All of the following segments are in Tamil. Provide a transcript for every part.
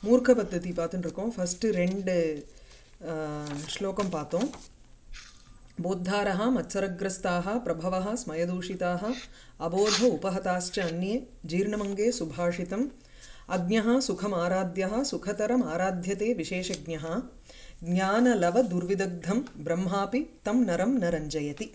மூர்க்க பத்ததி பார்த்துட்டு இருக்கோம் ஃபஸ்ட்டு ரெண்டு ஸ்லோகம் பார்த்தோம் बोद्धारः मत्सरग्रस्ताः प्रभवः स्मयदूषिताः अबोध उपहताश्च अन्ये जीर्णमङ्गे सुभाषितम् अज्ञः सुखमाराध्यः सुखतरम् आराध्यते विशेषज्ञः ज्ञानलवदुर्विदग्धं ब्रह्मापि तं नरं न रञ्जयति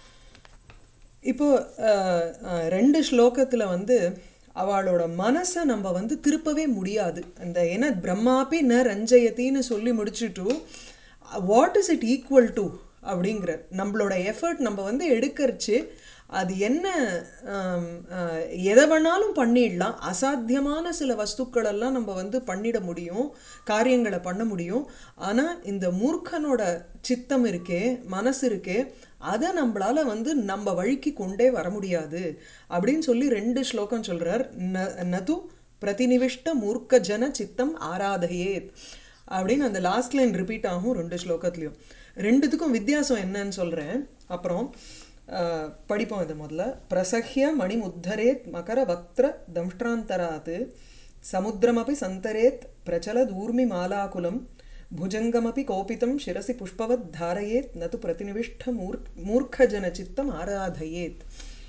இப்போ அஹ், அஹ், ரெண்டு ஸ்லோகத்தில் வந்து அவளோட மனசை நம்ம வந்து திருப்பவே முடியாது அந்த ஏன்னா பிரம்மாப்பி ந ரஞ்சயத்தின்னு சொல்லி முடிச்சுட்டு what is it equal to அப்படிங்கிற நம்மளோட எஃபர்ட் நம்ம வந்து எடுக்கரிச்சு அது என்ன ஆம், அஹ், எதை வேணாலும் பண்ணிடலாம் அசாத்தியமான சில வஸ்துக்களெல்லாம் நம்ம வந்து பண்ணிட முடியும் காரியங்களை பண்ண முடியும் ஆனால் இந்த மூர்க்கனோட சித்தம் இருக்கே மனசு இருக்கே அதை நம்மளால வந்து நம்ம வழிக்கு கொண்டே வர முடியாது அப்படின்னு சொல்லி ரெண்டு ஸ்லோகம் சொல்றார் ந நது பிரதிநிவிஷ்ட மூர்க்க ஜன சித்தம் ஆராதையேத் அப்படின்னு அந்த லாஸ்ட் லைன் ரிப்பீட் ஆகும் ரெண்டு ஸ்லோகத்துலையும் ரெண்டுத்துக்கும் வித்தியாசம் என்னன்னு சொல்கிறேன் அப்புறம் அஹ், படிப்போம் இது முதல்ல பிரசஹ்ய மணிமுத்தரேத் மகர வக்திர தம்ஷ்டாந்தராத் சமுத்திரமபி சந்தரேத் பிரச்சலத் ஊர்மி மாலாகுலம் भुजङ्गमपि कोपितं शिरसि पुष्पवद् धारयेत् न तु प्रतिनिविष्टमूर् मूर्खजनचित्तम् आराधयेत्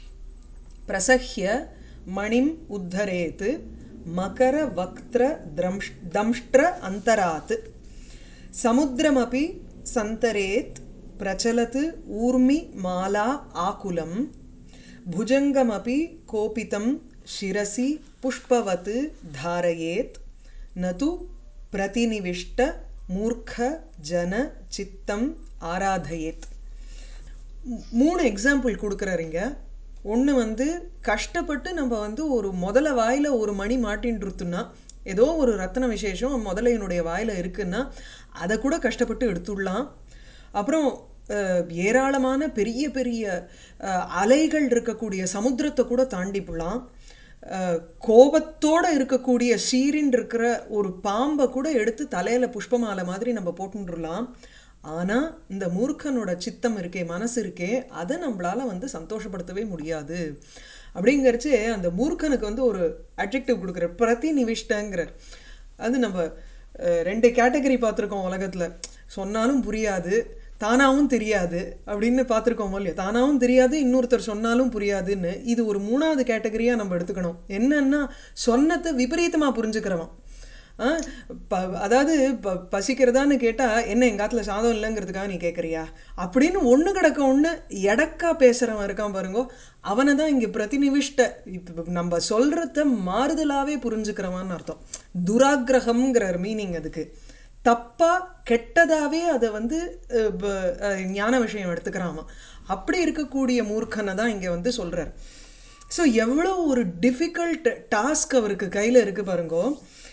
प्रसह्य मणिम् उद्धरेत् मकरवक्त्र द्रंष् दंष्ट्र अन्तरात् समुद्रमपि सन्तरेत् प्रचलत् ऊर्मि माला आकुलं भुजङ्गमपि कोपितं शिरसि पुष्पवत् धारयेत् न तु பிரதிநிவிஷ்ட மூர்க்க ஜன சித்தம் ஆராதயேத் மூ- மூணு எக்ஸாம்பிள் கொடுக்குறாருங்க ஒன்று வந்து கஷ்டப்பட்டு நம்ம வந்து ஒரு முதல வாயில் ஒரு மணி மாட்டின்ருத்துன்னா ஏதோ ஒரு ரத்ன விசேஷம் முதலையினுடைய வாயில் இருக்குன்னா அதை கூட கஷ்டப்பட்டு எடுத்துடலாம் அப்புறம் அஹ், ஏராளமான பெரிய பெரிய அஹ், அலைகள் இருக்கக்கூடிய சமுத்திரத்தை கூட தாண்டிப்புலாம் அஹ், கோபத்தோட இருக்கக்கூடிய ஷீரின் இருக்கிற ஒரு பாம்பை கூட எடுத்து தலையில புஷ்பமாலை மாதிரி நம்ம போட்டுருலாம் ஆனா இந்த மூர்க்கனோட சித்தம் இருக்கே மனசு இருக்கே அதை நம்மளால வந்து சந்தோஷப்படுத்தவே முடியாது அப்படிங்கிறச்சு அந்த மூர்க்கனுக்கு வந்து ஒரு அட்ஜெக்டிவ் கொடுக்குற பிரதிநிவிஷ்டங்கிறார் அது நம்ம அஹ், ரெண்டு கேட்டகரி பார்த்துருக்கோம் உலகத்துல சொன்னாலும் புரியாது தானாவும் தெரியாது அப்படின்னு பார்த்துருக்கோம் இல்லையா தானாவும் தெரியாது இன்னொருத்தர் சொன்னாலும் புரியாதுன்னு இது ஒரு மூணாவது கேட்டகரியா நம்ம எடுத்துக்கணும் என்னன்னா சொன்னதை விபரீதமா புரிஞ்சுக்கிறவன் ஆ, ப அதாவது ப பசிக்கிறதான்னு கேட்டால் என்ன எங்கள் காத்துல சாதம் இல்லைங்கிறதுக்காக நீ கேட்குறியா அப்படின்னு ஒன்று கிடக்க ஒன்று எடக்கா பேசுகிறவன் இருக்கான் பாருங்கோ அவனை தான் இங்கே பிரதிநிவிஷ்ட இப்போ நம்ம சொல்கிறத மாறுதலாகவே புரிஞ்சுக்கிறவான்னு அர்த்தம் துராக்கிரகம்ங்கிற மீனிங் அதுக்கு தப்பா கெட்டதாவே அதை வந்து அஹ், ப- அஹ், ஞான விஷயம் எடுத்துக்கிறான் அப்படி இருக்கக்கூடிய மூர்க்கனை தான் இங்கே வந்து சொல்றார் ஸோ எவ்வளோ ஒரு டிஃபிகல்ட் டாஸ்க் அவருக்கு கையில் இருக்கு பாருங்கோ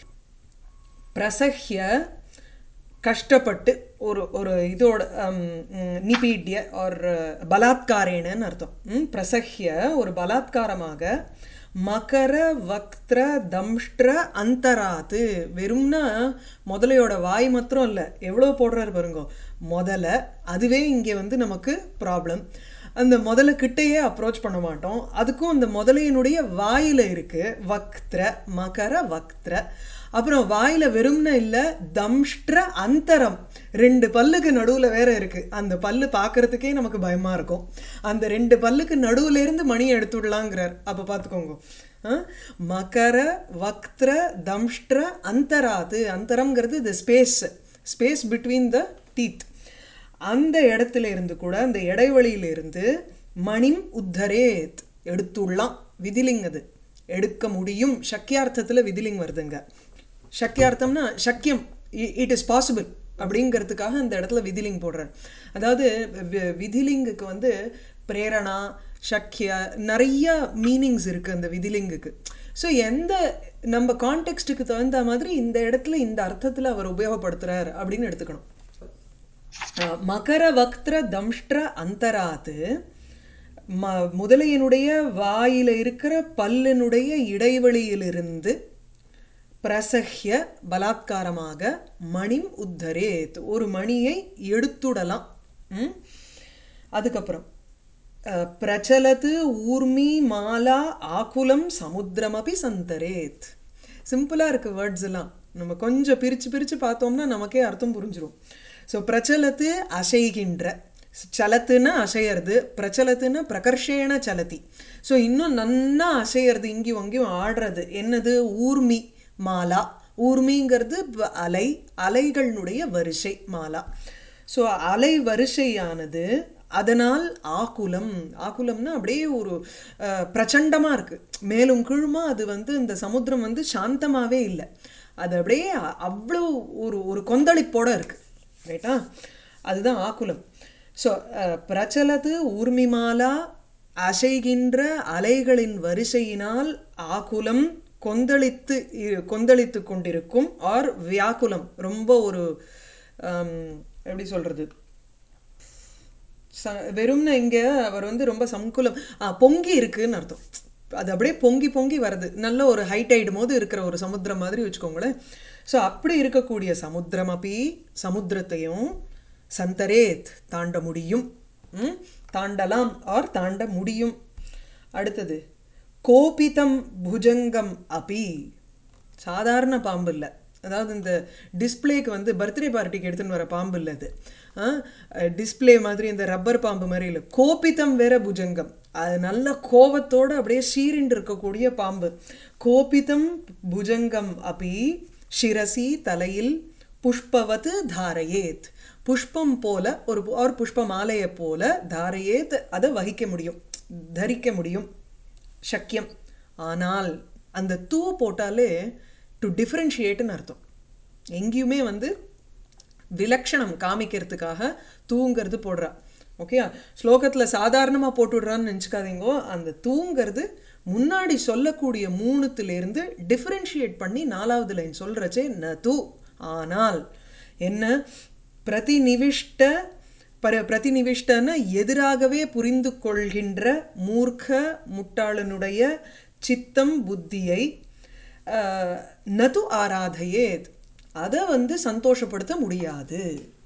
பிரசஹ்ய கஷ்டப்பட்டு ஒரு ஒரு இதோட ஹம், ம், நிபீட்ய ஒரு பலாத்காரேனன்னு அர்த்தம் ம், பிரசஹ்ய ஒரு பலாத்காரமாக மகர வக்திர தம்ஷ்ட்ர அந்தராத்து வெறும்னா முதலையோட வாய் மாத்திரம் இல்லை எவ்வளோ போடுறாரு பாருங்க முதல்ல அதுவே இங்கே வந்து நமக்கு ப்ராப்ளம் அந்த முதல்ல கிட்டேயே அப்ரோச் பண்ண மாட்டோம் அதுக்கும் அந்த முதலையினுடைய வாயில இருக்கு வக்திர மகர வக்திர அப்புறம் வாயில வெறும்ன இல்ல தம்ஷ்ட்ர அந்தரம் ரெண்டு பல்லுக்கு நடுவுல வேற இருக்கு அந்த பல்லு பார்க்கறதுக்கே நமக்கு பயமா இருக்கும் அந்த ரெண்டு பல்லுக்கு நடுவுல இருந்து மணி எடுத்துடலாங்கிறார் அப்ப பாத்துக்கோங்க ஆ? மகர வக்திர தம்ஷ்ட்ர அந்தராத்து அந்தரம்ங்கிறது the space space between the teeth அந்த இடத்துல இருந்து கூட அந்த இடைவெளியில இருந்து மணிம் உத்தரேத் எடுத்துடலாம் விதிலிங் அது எடுக்க முடியும் சக்கியார்த்தத்துல விதிலிங் வருதுங்க சக்கியார்த்தம்னா சக்கியம் இட் இஸ் பாசிபிள் அப்படிங்கிறதுக்காக அந்த இடத்துல விதிலிங் போடுறார் அதாவது வி- விதிலிங்குக்கு வந்து பிரேரணா சக்கிய நிறைய மீனிங்ஸ் இருக்கு அந்த விதிலிங்குக்கு ஸோ எந்த நம்ம கான்டெக்ஸ்ட்டுக்கு தகுந்த மாதிரி இந்த இடத்துல இந்த அர்த்தத்துல அவர் உபயோகப்படுத்துறார் அப்படின்னு எடுத்துக்கணும் அஹ் மகர வக்திர தம்ஷ்ட்ர அந்தராத்து ம முதலையினுடைய வாயில இருக்கிற பல்லினுடைய இடைவெளியிலிருந்து பிரசஹ்ய பலாத்காரமாக மணிம் உத்தரேத் ஒரு மணியை எடுத்துடலாம் ம்? அதுக்கப்புறம் அஹ், பிரச்சலத்து ஊர்மி மாலா ஆகுலம் சமுத்திரமபி சந்தரேத் சிம்பிளாக இருக்கு வேர்ட்ஸ் எல்லாம் நம்ம கொஞ்சம் பிரித்து பிரித்து பார்த்தோம்னா நமக்கே அர்த்தம் புரிஞ்சிரும் ஸோ பிரச்சலத்து அசைகின்ற சலத்துன்னா அசையறது பிரச்சலத்துன்னா பிரகர்ஷேன சலதி ஸோ இன்னும் நன்னா அசையறது இங்கேயும் அங்கேயும் ஆடுறது என்னது ஊர்மி மாலா ஊர்மிங்கிறது வ- அலை அலைகளினுடைய வரிசை மாலா ஸோ அலை வரிசையானது அதனால் ஆகுலம் ஆகுலம்னா அப்படியே ஒரு பிரச்சண்டமாக இருக்குது மேலும் கீழுமா அது வந்து இந்த சமுத்திரம் வந்து சாந்தமாகவே இல்லை அது அப்படியே அ- அவ்வளோ ஒரு ஒரு கொந்தளிப்போட இருக்குது ரைட்டா அதுதான் ஆகுலம் ஸோ பிரச்சலது ஊர்மிமாலா அசைகின்ற அலைகளின் வரிசையினால் ஆகுலம் கொந்தளித்து இ- கொந்தளித்து கொண்டிருக்கும் ஆர் வியாக்குலம் ரொம்ப ஒரு ஆம், எப்படி சொல்றது ச வெறும்னு இங்கே அவர் வந்து ரொம்ப சங்குலம் ஆ பொங்கி இருக்குன்னு அர்த்தம் அது அப்படியே பொங்கி பொங்கி வருது நல்ல ஒரு ஹைடைடு போது இருக்கிற ஒரு சமுத்திரம் மாதிரி வச்சுக்கோங்களேன் ஸோ அப்படி இருக்கக்கூடிய சமுத்திரம் அப்படி சமுத்திரத்தையும் சந்தரேத் தாண்ட முடியும் ம்? தாண்டலாம் ஆர் தாண்ட முடியும் அடுத்தது கோபிதம் புஜங்கம் அபி சாதாரண பாம்பு இல்லை அதாவது இந்த டிஸ்ப்ளேக்கு வந்து பர்த்டே பார்ட்டிக்கு எடுத்துன்னு வர பாம்பு இல்லை அது டிஸ்ப்ளே மாதிரி இந்த ரப்பர் பாம்பு மாதிரி இல்லை கோபிதம் வேற புஜங்கம் அது நல்ல கோபத்தோட அப்படியே சீரிண்டு இருக்கக்கூடிய பாம்பு கோபிதம் புஜங்கம் அபி சிரசி தலையில் புஷ்பவத் தாரையேத் புஷ்பம் போல ஒரு ஒரு புஷ்ப மாலையை போல தாரையேத் அதை வகிக்க முடியும் தரிக்க முடியும் சக்கியம் ஆனால் அந்த தூ போட்டாலே டு டிஃப்ரென்ஷியேட்டுன்னு அர்த்தம் எங்கேயுமே வந்து விலக்ஷணம் காமிக்கிறதுக்காக தூங்கிறது போடுறா ஓகே ஸ்லோகத்தில் சாதாரணமாக போட்டுடுறான்னு நினச்சிக்காதீங்கோ அந்த தூங்கிறது முன்னாடி சொல்லக்கூடிய மூணுத்துலேருந்து டிஃப்ரென்ஷியேட் பண்ணி நாலாவது லைன் சொல்கிறச்சே ந தூ ஆனால் என்ன பிரதிநிவிஷ்ட பர பிரதிநிவிஷ்டன எதிராகவே புரிந்து கொள்கின்ற மூர்க்க முட்டாளனுடைய சித்தம் புத்தியை அஹ், நது ஆராதையேத் அதை வந்து சந்தோஷப்படுத்த முடியாது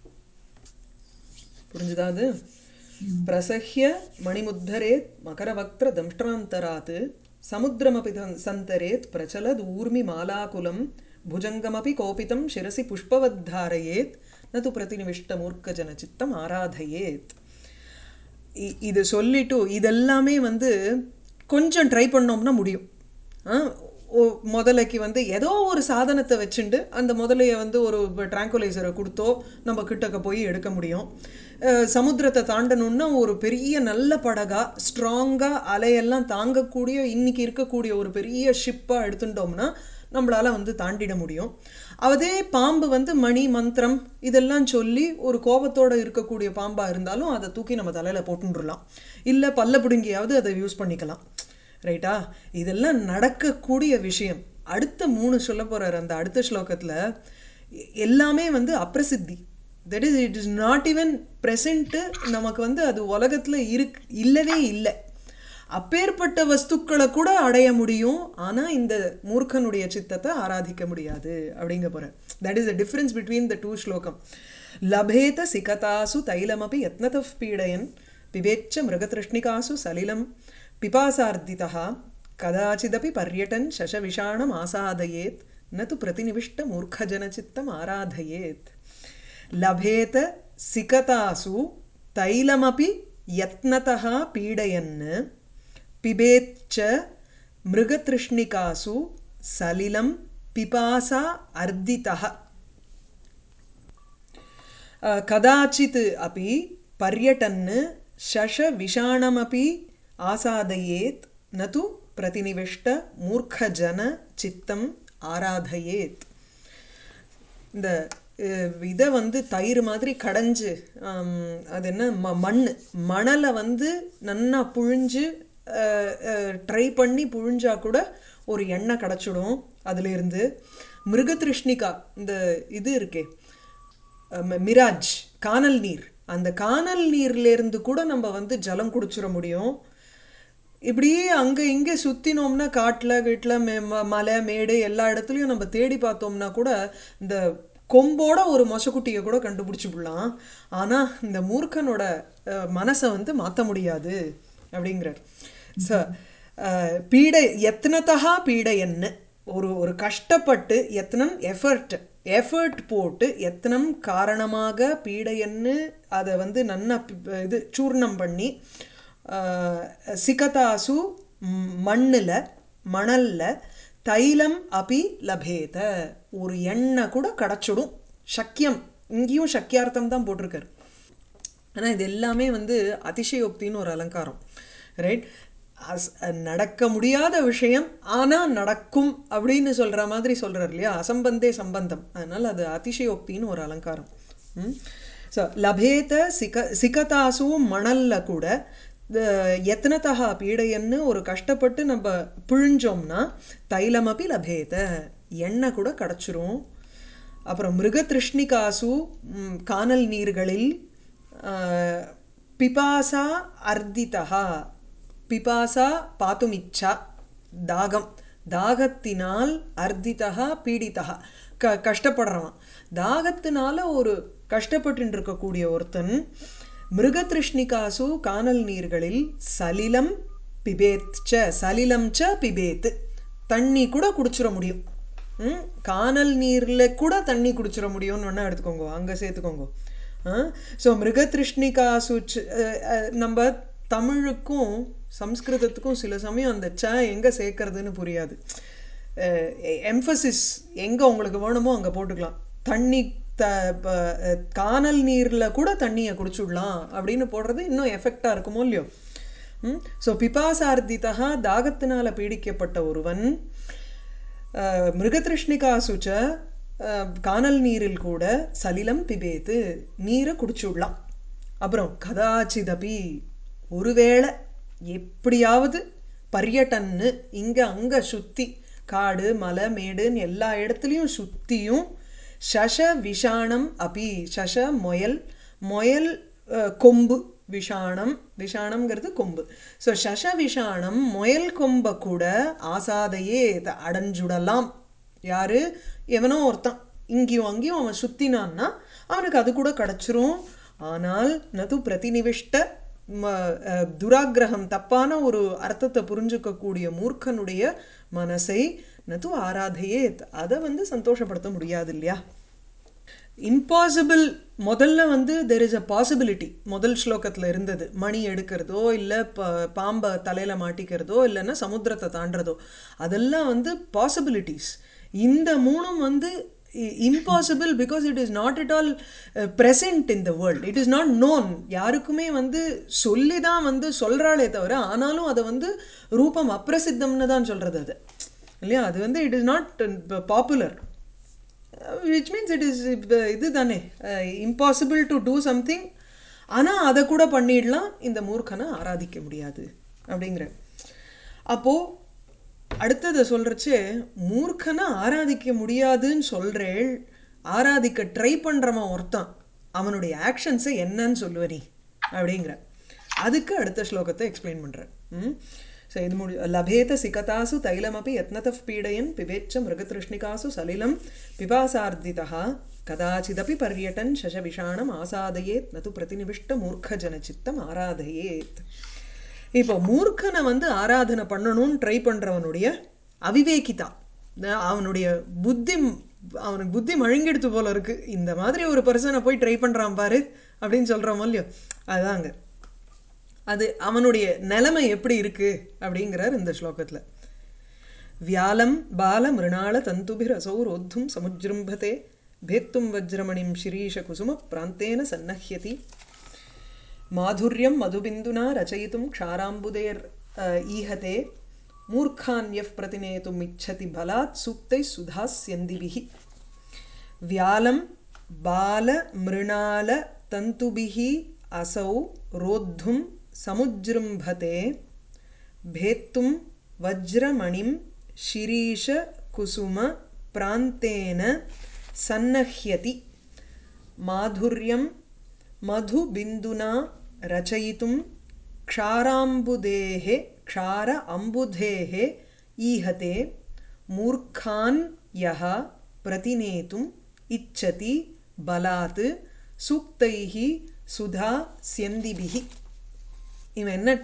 புரிஞ்சுதா அது பிரசஹ்ய மணிமுத்தரேத் மகரவக்திர தம்ஷ்டாந்தராத் சமுத்திரமபி தன் சந்தரேத் பிரச்சலத் ஊர்மி மாலாகுலம் புஜங்கமபி கோபிதம் சிரசி புஷ்பவத்தாரயேத் நது பிரதிநிவிஷ்ட மூர்க்க ஜனச்சித்தம் ஆராதையேத் இ- இது சொல்லிட்டு இதெல்லாமே வந்து கொஞ்சம் ட்ரை பண்ணோம்னா முடியும் ஆ, ஓ- முதலைக்கு வந்து ஏதோ ஒரு சாதனத்தை வச்சுண்டு அந்த முதலையை வந்து ஒரு ட்ராங்குலைசரை கொடுத்தோ நம்ம கிட்டக்க போய் எடுக்க முடியும் அஹ், சமுத்திரத்தை தாண்டணும்னா ஒரு பெரிய நல்ல படகா ஸ்ட்ராங்காக அலையெல்லாம் தாங்கக்கூடிய இன்னைக்கு இருக்கக்கூடிய ஒரு பெரிய ஷிப்பாக எடுத்துட்டோம்னா நம்மளால வந்து தாண்டிட முடியும் அதே பாம்பு வந்து மணி மந்திரம் இதெல்லாம் சொல்லி ஒரு கோபத்தோட இருக்கக்கூடிய பாம்பா இருந்தாலும் அதை தூக்கி நம்ம தலையில போட்டுடலாம் இல்லை பல்ல பிடுங்கியாவது அதை யூஸ் பண்ணிக்கலாம் ரைட்டா இதெல்லாம் நடக்கக்கூடிய விஷயம் அடுத்த மூணு சொல்ல போறார் அந்த அடுத்த ஸ்லோகத்துல எ- எல்லாமே வந்து அப்பிரசித்தி that is it is not even present நமக்கு வந்து அது உலகத்துல இருக் இல்லவே இல்லை அப்பேற்பட்ட வஸ்துக்களை கூட அடைய முடியும் ஆனா இந்த மூர்க்கனுடைய சித்தத்தை ஆராதிக்க முடியாது அப்படிங்க போறேன் that is the difference between the two ஸ்லோகம் லபேத சிகதாசு தைலமபி யத்னத பீடயன் பிபேச்ச மிருகதிருஷ்ணிகாசு சலிலம் பிபாசார்த்திதா கதாச்சிதபி பர்யட்டன் சசவிஷாணம் ஆசாதயேத் ந து பிரதிநிவிஷ்ட மூர்க்கஜனச்சித்தம் ஆராதயேத் லபேத சிகதாசு தைலமபி யத்னதः பீடயன் பிபேச்ச மிருகதிருஷ்ணிகாசு சலிலம் பிபாசா அர்த்திதः கதாச்சித் अपि पर्यटन् शशविषाणमपि आसादयेत् न तु प्रतिनिविष्ट मूर्खजन चित्तम् ஆராதயேத் இந்த இதை வந்து தயிர் மாதிரி கடைஞ்சு ஆம், அது என்ன ம மண் மணலை வந்து நன்னா புழிஞ்சு ட்ரை பண்ணி புழிஞ்சா கூட ஒரு எண்ணெய் கிடச்சிடும் அதுலேருந்து மிருகத்ருஷ்ணிகா இந்த இது இருக்கே ம- மிராஜ் கானல் நீர் அந்த கானல் நீர்லேருந்து கூட நம்ம வந்து ஜலம் குடிச்சிட முடியும் இப்படியே அங்கே இங்கே சுற்றினோம்னா காட்டில் வீட்டில் மே ம- மலை மேடு எல்லா இடத்துலையும் நம்ம தேடி பார்த்தோம்னா கூட இந்த கொம்போட ஒரு மொசக்குட்டியை கூட கண்டுபிடிச்சிவிடலாம் ஆனால் இந்த மூர்க்கனோட அஹ், மனசை வந்து மாற்ற முடியாது அப்படிங்கிறார் ச பீடை எத்தனத்தகா பீடை என்ன ஒரு ஒரு கஷ்டப்பட்டு எத்தனம் எஃபர்ட் எஃபர்ட் போட்டு எத்தனம் காரணமாக பீடையன்னு அதை வந்து நன்னா பி- இது சூர்ணம் பண்ணி ஆஹ், சிகதாசு மண்ணில் மணலில் தைலம் அபி லபேத ஒரு எண்ணெய் கூட கிடச்சிடும் சக்கியம் இங்கேயும் சக்கியார்த்தம் தான் போட்டிருக்காரு ஆனால் இது எல்லாமே வந்து அதிசயோக்தின்னு ஒரு அலங்காரம் ரைட் அஸ் நடக்க முடியாத விஷயம் ஆனால் நடக்கும் அப்படின்னு சொல்கிற மாதிரி சொல்கிறார் இல்லையா அசம்பந்தே சம்பந்தம் அதனால் அது அதிசயோக்தின்னு ஒரு அலங்காரம் ஸோ லபேத சிக சிகதாசு மணலில் கூட எத்தனத்தகா பீடையன்னு ஒரு கஷ்டப்பட்டு நம்ம பிழிஞ்சோம்னா தைலமபி லபேத எண்ணெய் கூட கிடச்சிரும் அப்புறம் மிருகத்ருஷ்ணிகாசு ம், கானல் நீர்களில் ஆஹ், பிபாசா அர்த்திதா பிபாசா பாத்துமிச்சா தாகம் தாகத்தினால் அர்த்திதா பீடிதா க கஷ்டப்படுறவன் தாகத்தினால ஒரு கஷ்டப்பட்டு இருக்கக்கூடிய ஒருத்தன் மிருகத்ருஷ்ணிகாசு கானல் நீர்களில் சலிலம் பிபேத் ச சலிலம் ச பிபேத் தண்ணி கூட குடிச்சிட முடியும் ம், கானல் நீரில் கூட தண்ணி குடிச்சிட முடியும்னு வேணால் எடுத்துக்கோங்க அங்கே சேர்த்துக்கோங்க ஸோ மிருகத்ருஷ்ணிகாசு ச- அஹ், அஹ், நம்ம தமிழுக்கும் சம்ஸ்கிருதத்துக்கும் சில சமயம் அந்த ச எங்கே சேர்க்கறதுன்னு புரியாது எம்ஃபசிஸ் எங்கே உங்களுக்கு வேணுமோ அங்கே போட்டுக்கலாம் தண்ணி த ப- அஹ், கானல் நீரில் கூட தண்ணியை குடிச்சுடலாம் அப்படின்னு போடுறது இன்னும் எஃபெக்டாக இருக்குமோ இல்லையோ ஸோ பிபாசார்த்திதா தாகத்தினால பீடிக்கப்பட்ட ஒருவன் அஹ், மிருகத்ருஷ்ணிகாசுச்ச அஹ், கானல் நீரில் கூட சலிலம் பிபேத்து நீரை குடிச்சுடலாம் அப்புறம் கதாச்சிதபி ஒருவேளை எப்படியாவது பர்யட்டன்னு இங்கே அங்கே சுற்றி காடு மலை மேடுன்னு எல்லா இடத்துலையும் சுற்றியும் சஷ விஷாணம் அபி சஷ முயல் முயல் அஹ், கொம்பு விஷாணம் விஷாணம்ங்கிறது கொம்பு ஸோ சஷ விஷாணம் முயல் கொம்பை கூட ஆசாதையே த- அடைஞ்சுடலாம் யாரு எவனோ ஒருத்தன் இங்கேயும் அங்கேயும் அவன் சுத்தினான்னா அவனுக்கு அது கூட கிடச்சிரும் ஆனால் நது பிரதிநிவிஷ்ட ம- அஹ், துராக்கிரகம் தப்பான ஒரு அர்த்தத்தை புரிஞ்சுக்கக்கூடிய மூர்க்கனுடைய மனசை நது ஆராதையே அதை வந்து சந்தோஷப்படுத்த முடியாது இல்லையா இம்பாசிபிள் முதல்ல வந்து தெர் இஸ் அ பாசிபிலிட்டி முதல் ஸ்லோகத்தில் இருந்தது மணி எடுக்கிறதோ இல்லை ப பாம்பை தலையில் மாட்டிக்கிறதோ இல்லைன்னா சமுத்திரத்தை தாண்டுறதோ அதெல்லாம் வந்து பாசிபிலிட்டிஸ் இந்த மூணும் வந்து impossible because it is not it all present in the world it is not known யாருக்குமே வந்து சொல்லி தான் வந்து சொல்கிறாளே தவிர ஆனாலும் அதை வந்து ரூபம் அப்பிரசித்தம்னு தான் சொல்கிறது அது இல்லையா அது வந்து it is not popular which means it is இது தானே இம்பாசிபிள் டு டூ சம்திங் ஆனால் அதை கூட பண்ணிடலாம் இந்த மூர்க்கனை ஆராதிக்க முடியாது அப்படிங்கிற அப்போது அடுத்ததை சொல்கிறச்சே மூர்க்கனை ஆராதிக்க முடியாதுன்னு சொல்கிறேள் ஆராதிக்க ட்ரை பண்ணுறவன் ஒருத்தன் அவனுடைய ஆக்ஷன்ஸை என்னன்னு சொல்லுவ நீ அப்படிங்கிற அதுக்கு அடுத்த ஸ்லோகத்தை எக்ஸ்பிளைன் பண்ணுறேன் ம் ஸோ இது முடி லபேத சிகதாசு தைலமபி யத்னத பீடயன் பிபேச்ச மிருகத்ருஷ்ணிகாசு சலிலம் பிபாசார்த்திதா கதாச்சிதபி பர்யட்டன் சசவிஷாணம் ஆசாதயேத் நது பிரதிநிவிஷ்ட மூர்க்கஜனச்சித்தம் ஆராதயேத் இப்போ மூர்க்கனை வந்து ஆராதனை பண்ணணும்னு ட்ரை பண்ணுறவனுடைய அவிவேகிதா அஹ் அவனுடைய புத்தி அவனுக்கு புத்தி மழுங்கிடுத்து போல இருக்கு இந்த மாதிரி ஒரு பர்சனை போய் ட்ரை பண்ணுறான் பாரு அப்படின்னு சொல்கிறோமோ இல்லையோ அதாங்க அது அவனுடைய நிலைமை எப்படி இருக்கு அப்படிங்கிறார் இந்த ஸ்லோகத்தில் வியாலம் பால மிருணாள தந்துபிரசௌ ரோத்தும் சமுஜ்ரும்பதே பேத்தும் வஜ்ரமணிம் சிரீஷ குசும பிராந்தேன சன்னஹ்யதி மாதுர்யம் மதுபிந்துனா ரச்சயித்தும் க்ஷாராம்புதேர் அஹ், ஈஹதே மூர்खान्यः प्रतिनेतुम् इच्छति बलात् सूक्तैः सुधास्यन्दिभिः व्यालं बालमृणालतन्तुभिः असौ रोद्धुं समुजृम्भते भेत्तुं वज्रमणिं शिरीषकुसुमप्रान्तेन सन्नह्यति माधुर्यं मधुबिन्दुना रचयितुं क्षाराम्बुदेः क्षार अम्बुधेः ईहते मूर्खान् यः प्रतिनेतुम् इच्छति बलात् सूक्तैः सुधा स्यन्दिभिः இவன் என்ன